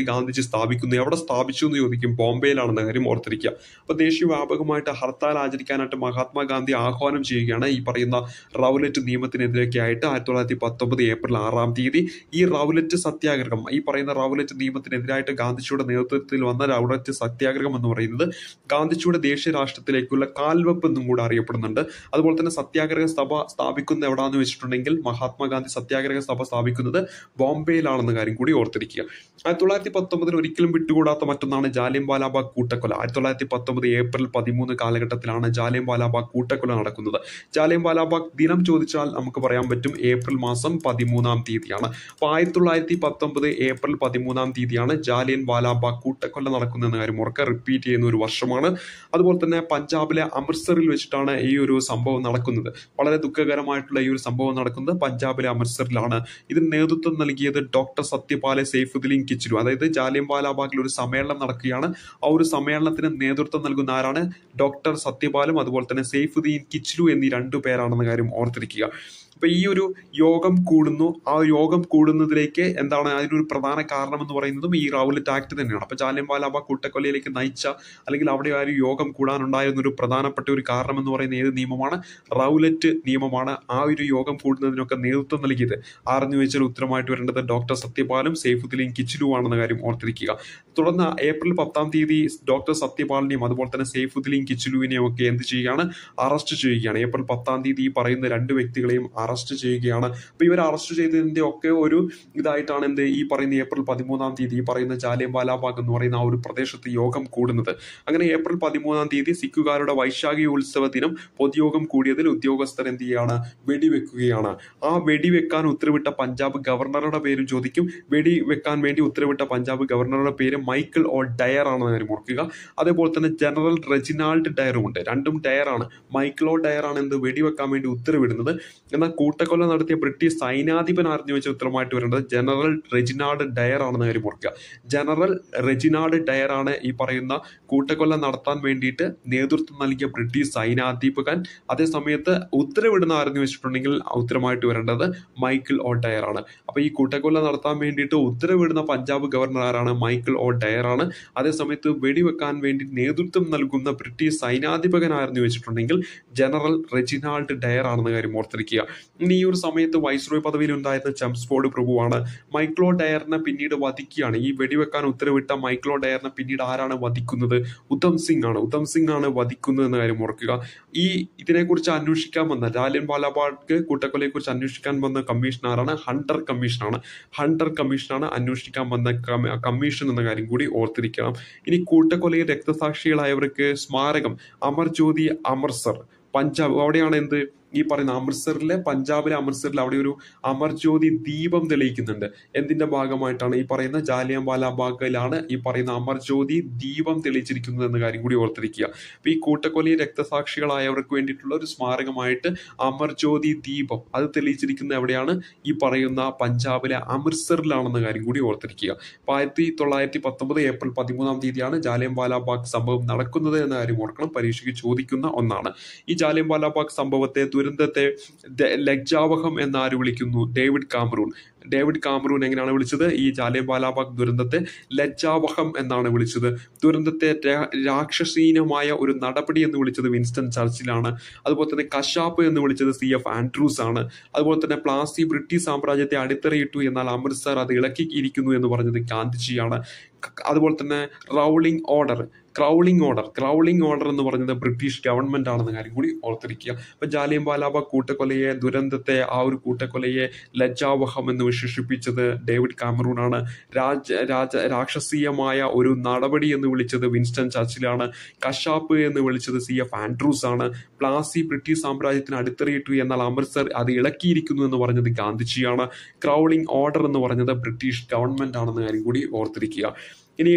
സ്ഥാപിക്കുന്നു എവിടെ സ്ഥാപിച്ചു എന്ന് ചോദിക്കും ബോംബെയിലാണെന്ന കാര്യം ഓർത്തിരിക്കുക അപ്പോൾ ദേശീയവ്യാപകമായിട്ട് ഹർത്താൽ ആചരിക്കാനായിട്ട് മഹാത്മാഗാന്ധി ആഹ്വാനം ചെയ്യുകയാണ് ഈ പറയുന്ന റൗലറ്റ് നിയമത്തിനെതിരൊക്കെ ആയിട്ട് ആയിരത്തി തൊള്ളായിരത്തി പത്തൊമ്പത് ഏപ്രിൽ ആറാം തീയതി ഈ റൗലറ്റ് സത്യാഗ്രഹം ഈ പറയുന്ന റൗലറ്റ് നിയമത്തിനെതിരായിട്ട് ഗാന്ധിജിയുടെ നേതൃത്വത്തിൽ വന്ന റൗലറ്റ് സത്യാഗ്രഹം എന്ന് പറയുന്നത് ഗാന്ധിജിയുടെ ദേശീയ രാഷ്ട്രത്തിലേക്കുള്ള കാൽവെപ്പ് എന്നും കൂടെ അറിയപ്പെടുന്നുണ്ട് അതുപോലെ തന്നെ സത്യാഗ്രഹ സഭ സ്ഥാപിക്കുന്നത് എവിടാന്ന് വെച്ചിട്ടുണ്ടെങ്കിൽ മഹാത്മാഗാന്ധി സത്യാഗ്രഹ സഭ സ്ഥാപിക്കുന്നത് ബോംബെയിലാണെന്ന കാര്യം കൂടി ഓർത്തിരിക്കുക ആയിരത്തി തൊള്ളായിരത്തി പത്തൊമ്പതിൽ ഒരിക്കലും വിട്ടുകൂടാത്ത മറ്റൊന്നാണ് ജാലിയൻ വാലാബാഗ് കൂട്ടക്കൊല ആയിരത്തി തൊള്ളായിരത്തി പത്തൊമ്പത് ഏപ്രിൽ പതിമൂന്ന് കാലഘട്ടത്തിലാണ് ജാലിയൻ വാലാബാഗ് കൂട്ടക്കൊല നടക്കുന്നത് ജാലിയൻ വാലാബാഗ് ദിനം ചോദിച്ചാൽ നമുക്ക് പറയാൻ പറ്റും ഏപ്രിൽ മാസം പതിമൂന്നാം തീയതിയാണ് അപ്പോൾ ആയിരത്തി തൊള്ളായിരത്തി പത്തൊമ്പത് ഏപ്രിൽ പതിമൂന്നാം തീയതിയാണ് ജാലിയൻ വാലാബാഗ് കൂട്ടക്കൊല നടക്കുന്നതെന്ന കാര്യം ഉറക്കെ റിപ്പീറ്റ് ചെയ്യുന്ന ഒരു വർഷമാണ് അതുപോലെ തന്നെ പഞ്ചാബിലെ അമൃത്സറിൽ വെച്ചിട്ടാണ് ഈ ഒരു സംഭവം നടക്കുന്നത് വളരെ ദുഃഖകരമായിട്ടുള്ള ഈ ഒരു സംഭവം നടക്കുന്നത് പഞ്ചാബിലെ അമൃത്സറിലാണ് ഇതിന് നേതൃത്വം നൽകിയത് ഡോക്ടർ സത്യപാല സൈഫുദ്ദീൻ കിച്ചിലു അതായത് ജാലിയൻ വാലാബാഗിൽ ഒരു സമ്മേളനം നടക്കുകയാണ് ആ ഒരു സമ്മേളനത്തിന് നേതൃത്വം നൽകുന്ന ആരാണ് ഡോക്ടർ സത്യപാലും അതുപോലെ തന്നെ സൈഫുദ്ദീൻ കിച്ചിലു എന്നീ രണ്ടു പേരാണെന്ന കാര്യം ഓർത്തിരിക്കുക അപ്പൊ ഈ ഒരു യോഗം കൂടുന്നു ആ യോഗം കൂടുന്നതിലേക്ക് എന്താണ് അതിനൊരു പ്രധാന കാരണം എന്ന് പറയുന്നതും ഈ റൗലറ്റ് ആക്ട് തന്നെയാണ് അപ്പൊ ജാലിയൻ വാലാബാഗ് കൂട്ടക്കൊലയിലേക്ക് നയിച്ച അല്ലെങ്കിൽ അവിടെ ആ ഒരു യോഗം കൂടാനുണ്ടായിരുന്ന ഒരു പ്രധാനപ്പെട്ട ഒരു കാരണം എന്ന് പറയുന്ന ഏത് നിയമമാണ് റൗലറ്റ് നിയമമാണ് ആ ഒരു യോഗം കൂടുന്നതിനൊക്കെ നേതൃത്വം നൽകിയത് ആരെന്ന് ചോദിച്ചാൽ ഉത്തരമായിട്ട് വരേണ്ടത് ഡോക്ടർ സത്യപാലും സൈഫുദ്ദീൻ കിച്ചിലുവാണെന്ന കാര്യം ഓർത്തിരിക്കുക തുടർന്ന് ഏപ്രിൽ പത്താം തീയതി ഡോക്ടർ സത്യപാലിനെയും അതുപോലെ തന്നെ സൈഫുദ്ദീൻ കിച്ചിലുവിനെയും ഒക്കെ എന്ത് ചെയ്യുകയാണ് അറസ്റ്റ് ചെയ്യുകയാണ് ഏപ്രിൽ പത്താം തീയതി ഈ പറയുന്ന രണ്ട് വ്യക്തികളെയും അറസ്റ്റ് ചെയ്യുകയാണ് അപ്പൊ ഇവർ അറസ്റ്റ് ചെയ്തതിന്റെ ഒക്കെ ഒരു ഇതായിട്ടാണ് എന്ത് ഈ പറയുന്ന ഏപ്രിൽ പതിമൂന്നാം തീയതി ഈ പറയുന്ന ജാലിയൻ വാലാബാഗ് എന്ന് പറയുന്ന ആ ഒരു പ്രദേശത്ത് യോഗം കൂടുന്നത് അങ്ങനെ ഏപ്രിൽ പതിമൂന്നാം തീയതി സിഖുകാരുടെ വൈശാഖി ഉത്സവ ദിനം പൊതുയോഗം കൂടിയതിൽ ഉദ്യോഗസ്ഥർ എന്ത് ചെയ്യാണ് വെടിവെക്കുകയാണ് ആ വെടിവെക്കാൻ ഉത്തരവിട്ട പഞ്ചാബ് ഗവർണറുടെ പേരും ചോദിക്കും വെടിവെക്കാൻ വേണ്ടി ഉത്തരവിട്ട പഞ്ചാബ് ഗവർണറുടെ പേര് മൈക്കിൾ ഓ ഡയർ ആണെന്ന് കാര്യം ഓർക്കുക അതേപോലെ തന്നെ ജനറൽ റെജിനാൾഡ് ഡയറും ഉണ്ട് രണ്ടും ഡയറാണ് മൈക്കിൾ ഓ ഡയർ ആണ് എന്ത് വെടിവെക്കാൻ വേണ്ടി ഉത്തരവിടുന്നത് എന്നാൽ കൂട്ടക്കൊല നടത്തിയ ബ്രിട്ടീഷ് സൈനാധിപൻ അറിഞ്ഞു വെച്ച ഉത്തരമായിട്ട് വരേണ്ടത് ജനറൽ റെജിനാൾഡ് ഡയർ ആണെന്ന് കാര്യം ഓർക്കുക ജനറൽ റെജിനാൾഡ് ഡയർ ആണ് ഈ പറയുന്ന കൂട്ടക്കൊല നടത്താൻ വേണ്ടിയിട്ട് നേതൃത്വം നൽകിയ ബ്രിട്ടീഷ് സൈനാധിപകൻ അതേ സമയത്ത് ഉത്തരവിടുന്ന ആരെന്ന് വെച്ചിട്ടുണ്ടെങ്കിൽ ഉത്തരമായിട്ട് വരേണ്ടത് മൈക്കിൾ ഓ ഡയർ ആണ് അപ്പൊ ഈ കൂട്ടക്കൊല നടത്താൻ വേണ്ടിയിട്ട് ഉത്തരവിടുന്ന പഞ്ചാബ് ഗവർണർ ആരാണ് മൈക്കിൾ ഓ ഡയർ ആണ് അതേ സമയത്ത് വെടിവെക്കാൻ വേണ്ടി നേതൃത്വം നൽകുന്ന ബ്രിട്ടീഷ് സൈനാധിപകൻ ആരെന്ന് വെച്ചിട്ടുണ്ടെങ്കിൽ ജനറൽ റെജിനാൾഡ് ഡയർ ആണെന്ന കാര്യം ഓർത്തിരിക്കുക ഇനി ഈ ഒരു സമയത്ത് വൈസ്രോയ് പദവിയിൽ ഉണ്ടായിരുന്ന ചെംസ്ഫോർഡ് പ്രഭുവാണ് മൈക്ലോ ഡയറിനെ പിന്നീട് വധിക്കുകയാണ് ഈ വെടിവെക്കാൻ ഉത്തരവിട്ട മൈക്ലോ ഡയറിനെ പിന്നീട് ആരാണ് വധിക്കുന്നത് ഉത്തം സിംഗ് ആണ് ഉത്തം സിംഗ് ആണ് വധിക്കുന്നത് എന്ന കാര്യം ഓർക്കുക ഈ ഇതിനെക്കുറിച്ച് അന്വേഷിക്കാൻ വന്ന ജാലിയൻ വാലാബാഗ് കൂട്ടക്കൊലയെ കുറിച്ച് അന്വേഷിക്കാൻ വന്ന കമ്മീഷൻ ആരാണ് ഹണ്ടർ കമ്മീഷനാണ് ഹണ്ടർ കമ്മീഷനാണ് അന്വേഷിക്കാൻ വന്ന കമ്മ- കമ്മീഷൻ എന്ന കാര്യം കൂടി ഓർത്തിരിക്കണം ഇനി കൂട്ടക്കൊലയിൽ രക്തസാക്ഷികളായവർക്ക് സ്മാരകം അമർ ജ്യോതി അമൃത്സർ പഞ്ചാബ് അവിടെയാണ് എന്ത് ഈ പറയുന്ന അമൃത്സറിലെ പഞ്ചാബിലെ അമൃത്സറിൽ അവിടെ ഒരു അമർ ജ്യോതി ദീപം തെളിയിക്കുന്നുണ്ട് എന്തിന്റെ ഭാഗമായിട്ടാണ് ഈ പറയുന്ന ജാലിയൻ വാലാബാഗിലാണ് ഈ പറയുന്ന അമർ ജ്യോതി ദീപം തെളിയിച്ചിരിക്കുന്നത് എന്ന കാര്യം കൂടി ഓർത്തിരിക്കുക അപ്പൊ ഈ കൂട്ടക്കൊലയിൽ രക്തസാക്ഷികളായവർക്ക് വേണ്ടിയിട്ടുള്ള ഒരു സ്മാരകമായിട്ട് അമർ ജ്യോതി ദീപം അത് തെളിയിച്ചിരിക്കുന്നത് എവിടെയാണ് ഈ പറയുന്ന പഞ്ചാബിലെ അമൃത്സറിലാണെന്ന കാര്യം കൂടി ഓർത്തിരിക്കുക അപ്പൊ ആയിരത്തി തൊള്ളായിരത്തി പത്തൊമ്പത് ഏപ്രിൽ പതിമൂന്നാം തീയതിയാണ് ജാലിയൻ വാലാബാഗ് സംഭവം നടക്കുന്നത് എന്ന കാര്യം ഓർക്കണം പരീക്ഷയ്ക്ക് ചോദിക്കുന്ന ഒന്നാണ് ഈ ജാലിയൻ വാലാബാഗ് സംഭവത്തെ ദുരന്തത്തെ ദ- ലജ്ജാവഹം എന്ന് ആര് വിളിക്കുന്നു ഡേവിഡ് കാമറൂൺ ഡേവിഡ് കാമറൂൺ എങ്ങനെയാണ് വിളിച്ചത് ഈ ജാലിയൻ വാലാബാഗ് ദുരന്തത്തെ ലജ്ജാവഹം എന്നാണ് വിളിച്ചത് ദുരന്തത്തെ രാ- രാക്ഷസീനമായ ഒരു നടപടി എന്ന് വിളിച്ചത് വിൻസ്റ്റൺ ചർച്ചിലാണ് അതുപോലെ തന്നെ കശാപ്പ് എന്ന് വിളിച്ചത് സി എഫ് ആൻഡ്രൂസ് ആണ് അതുപോലെ തന്നെ പ്ലാസി ബ്രിട്ടീഷ് സാമ്രാജ്യത്തെ അടിത്തറയിട്ടു എന്നാൽ അമൃത്സർ അത് ഇളക്കിയിരിക്കുന്നു എന്ന് പറഞ്ഞത് ഗാന്ധിജിയാണ് ക- അതുപോലെ തന്നെ crawling order crawling order crawling order എന്ന് പറഞ്ഞത് ബ്രിട്ടീഷ് ഗവൺമെന്റ് ആണെന്ന കാര്യം കൂടി ഓർത്തിരിക്കുക അപ്പൊ ജാലിയൻ വാലാബാഗ് കൂട്ടക്കൊലയെ ദുരന്തത്തെ ആ ഒരു കൂട്ടക്കൊലയെ ലജ്ജാവഹം എന്ന് വിശേഷിപ്പിച്ചത് ഡേവിഡ് കാമറൂൺ ആണ് രാജ രാജ രാക്ഷസീയമായ ഒരു നടപടി എന്ന് വിളിച്ചത് വിൻസ്റ്റൺ ചർച്ചിലാണ് കശാപ്പ് എന്ന് വിളിച്ചത് സി എഫ് ആൻഡ്രൂസ് ആണ് പ്ലാസി ബ്രിട്ടീഷ് സാമ്രാജ്യത്തിന് അടിത്തറയിട്ടു എന്നാൽ അമൃത്സർ അത് ഇളക്കിയിരിക്കുന്നു എന്ന് പറഞ്ഞത് ഗാന്ധിജിയാണ് ക്രൗളിംഗ് ഓർഡർ എന്ന് പറഞ്ഞത് ബ്രിട്ടീഷ് ഗവൺമെന്റ് ആണെന്ന കാര്യം കൂടി ഓർത്തിരിക്കുക ഇനി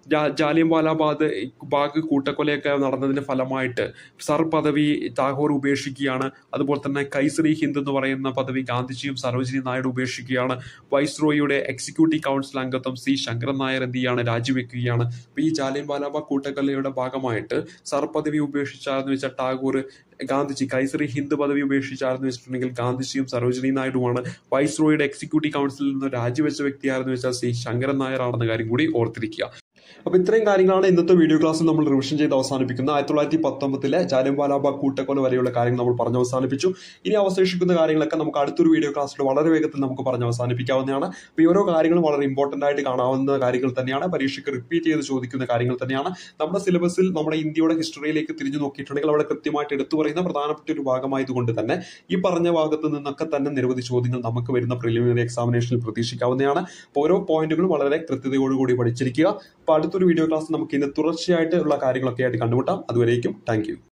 ജാ- ജാലിയൻ വാലാബാഗ് ബാഗ് കൂട്ടക്കൊലയൊക്കെ നടന്നതിന്റെ ഫലമായിട്ട് സർ പദവി ടാഗോർ ഉപേക്ഷിക്കുകയാണ് അതുപോലെ തന്നെ കൈസറി ഹിന്ദ് എന്ന് പറയുന്ന പദവി ഗാന്ധിജിയും സരോജിനി നായിഡു ഉപേക്ഷിക്കുകയാണ് വൈസ്രോയിയുടെ എക്സിക്യൂട്ടീവ് കൗൺസിൽ അംഗത്വം സി ശങ്കരൻ നായർ എന്ത് ചെയ്യാണ് രാജിവെക്കുകയാണ് അപ്പൊ ഈ ജാലിയൻ വാലാബാഗ് കൂട്ടക്കൊലയുടെ ഭാഗമായിട്ട് സർ പദവി ഉപേക്ഷിച്ചാരെന്ന് വെച്ചാൽ ടാഗോർ ഗാന്ധിജി കൈസറി ഹിന്ദ് പദവി ഉപേക്ഷിച്ചാരെന്ന് വെച്ചിട്ടുണ്ടെങ്കിൽ ഗാന്ധിജിയും സരോജിനി നായിഡുമാണ് വൈസ്രോയുടെ എക്സിക്യൂട്ടീവ് കൗൺസിലിൽ നിന്ന് രാജിവെച്ച വ്യക്തിയാരെന്ന് വെച്ചാൽ സി ശങ്കരൻ നായർ ആണെന്ന കാര്യം കൂടി ഓർത്തിരിക്കുക അപ്പൊ ഇത്രയും കാര്യങ്ങളാണ് ഇന്നത്തെ വീഡിയോ ക്ലാസ്സിൽ നമ്മൾ റിവിഷൻ ചെയ്ത് അവസാനിപ്പിക്കുന്നത് ആയിരത്തി തൊള്ളായിരത്തി പത്തൊമ്പതിലെ ജാലിയൻ വാലാബാഗ് കൂട്ടക്കൊല വരെയുള്ള കാര്യങ്ങൾ നമ്മൾ പറഞ്ഞ് അവസാനിപ്പിച്ചു ഇനി അവശേഷിക്കുന്ന കാര്യങ്ങളൊക്കെ നമുക്ക് അടുത്തൊരു വീഡിയോ ക്ലാസ്സിൽ വളരെ വേഗത്തിൽ നമുക്ക് പറഞ്ഞ് അവസാനിപ്പിക്കാവുന്നതാണ് അപ്പൊ ഈ ഓരോ കാര്യങ്ങളും വളരെ ഇമ്പോർട്ടന്റ് ആയിട്ട് കാണാവുന്ന കാര്യങ്ങൾ തന്നെയാണ് പരീക്ഷയ്ക്ക് റിപ്പീറ്റ് ചെയ്ത് ചോദിക്കുന്ന കാര്യങ്ങൾ തന്നെയാണ് നമ്മുടെ സിലബസിൽ നമ്മുടെ ഇന്ത്യയുടെ ഹിസ്റ്ററിയിലേക്ക് തിരിഞ്ഞു നോക്കിയിട്ടുണ്ടെങ്കിൽ അവിടെ കൃത്യമായിട്ട് എടുത്തു പറയുന്ന പ്രധാനപ്പെട്ട ഒരു ഭാഗമായതുകൊണ്ട് തന്നെ ഈ പറഞ്ഞ ഭാഗത്ത് നിന്നൊക്കെ തന്നെ നിരവധി ചോദ്യങ്ങൾ നമുക്ക് വരുന്ന പ്രിലിമിനറി എക്സാമിനേഷനിൽ പ്രതീക്ഷിക്കാവുന്നതാണ് അപ്പോൾ ഓരോ പോയിന്റുകളും വളരെ കൃത്യതയോടുകൂടി പഠിച്ചിരിക്കുക അപ്പോൾ അടുത്തൊരു വീഡിയോ ക്ലാസ് നമുക്ക് ഇന്ന് തുടർച്ചയായിട്ടുള്ള കാര്യങ്ങളൊക്കെ ആയിട്ട് കണ്ടുമുട്ടാം അതുവരേക്കും താങ്ക്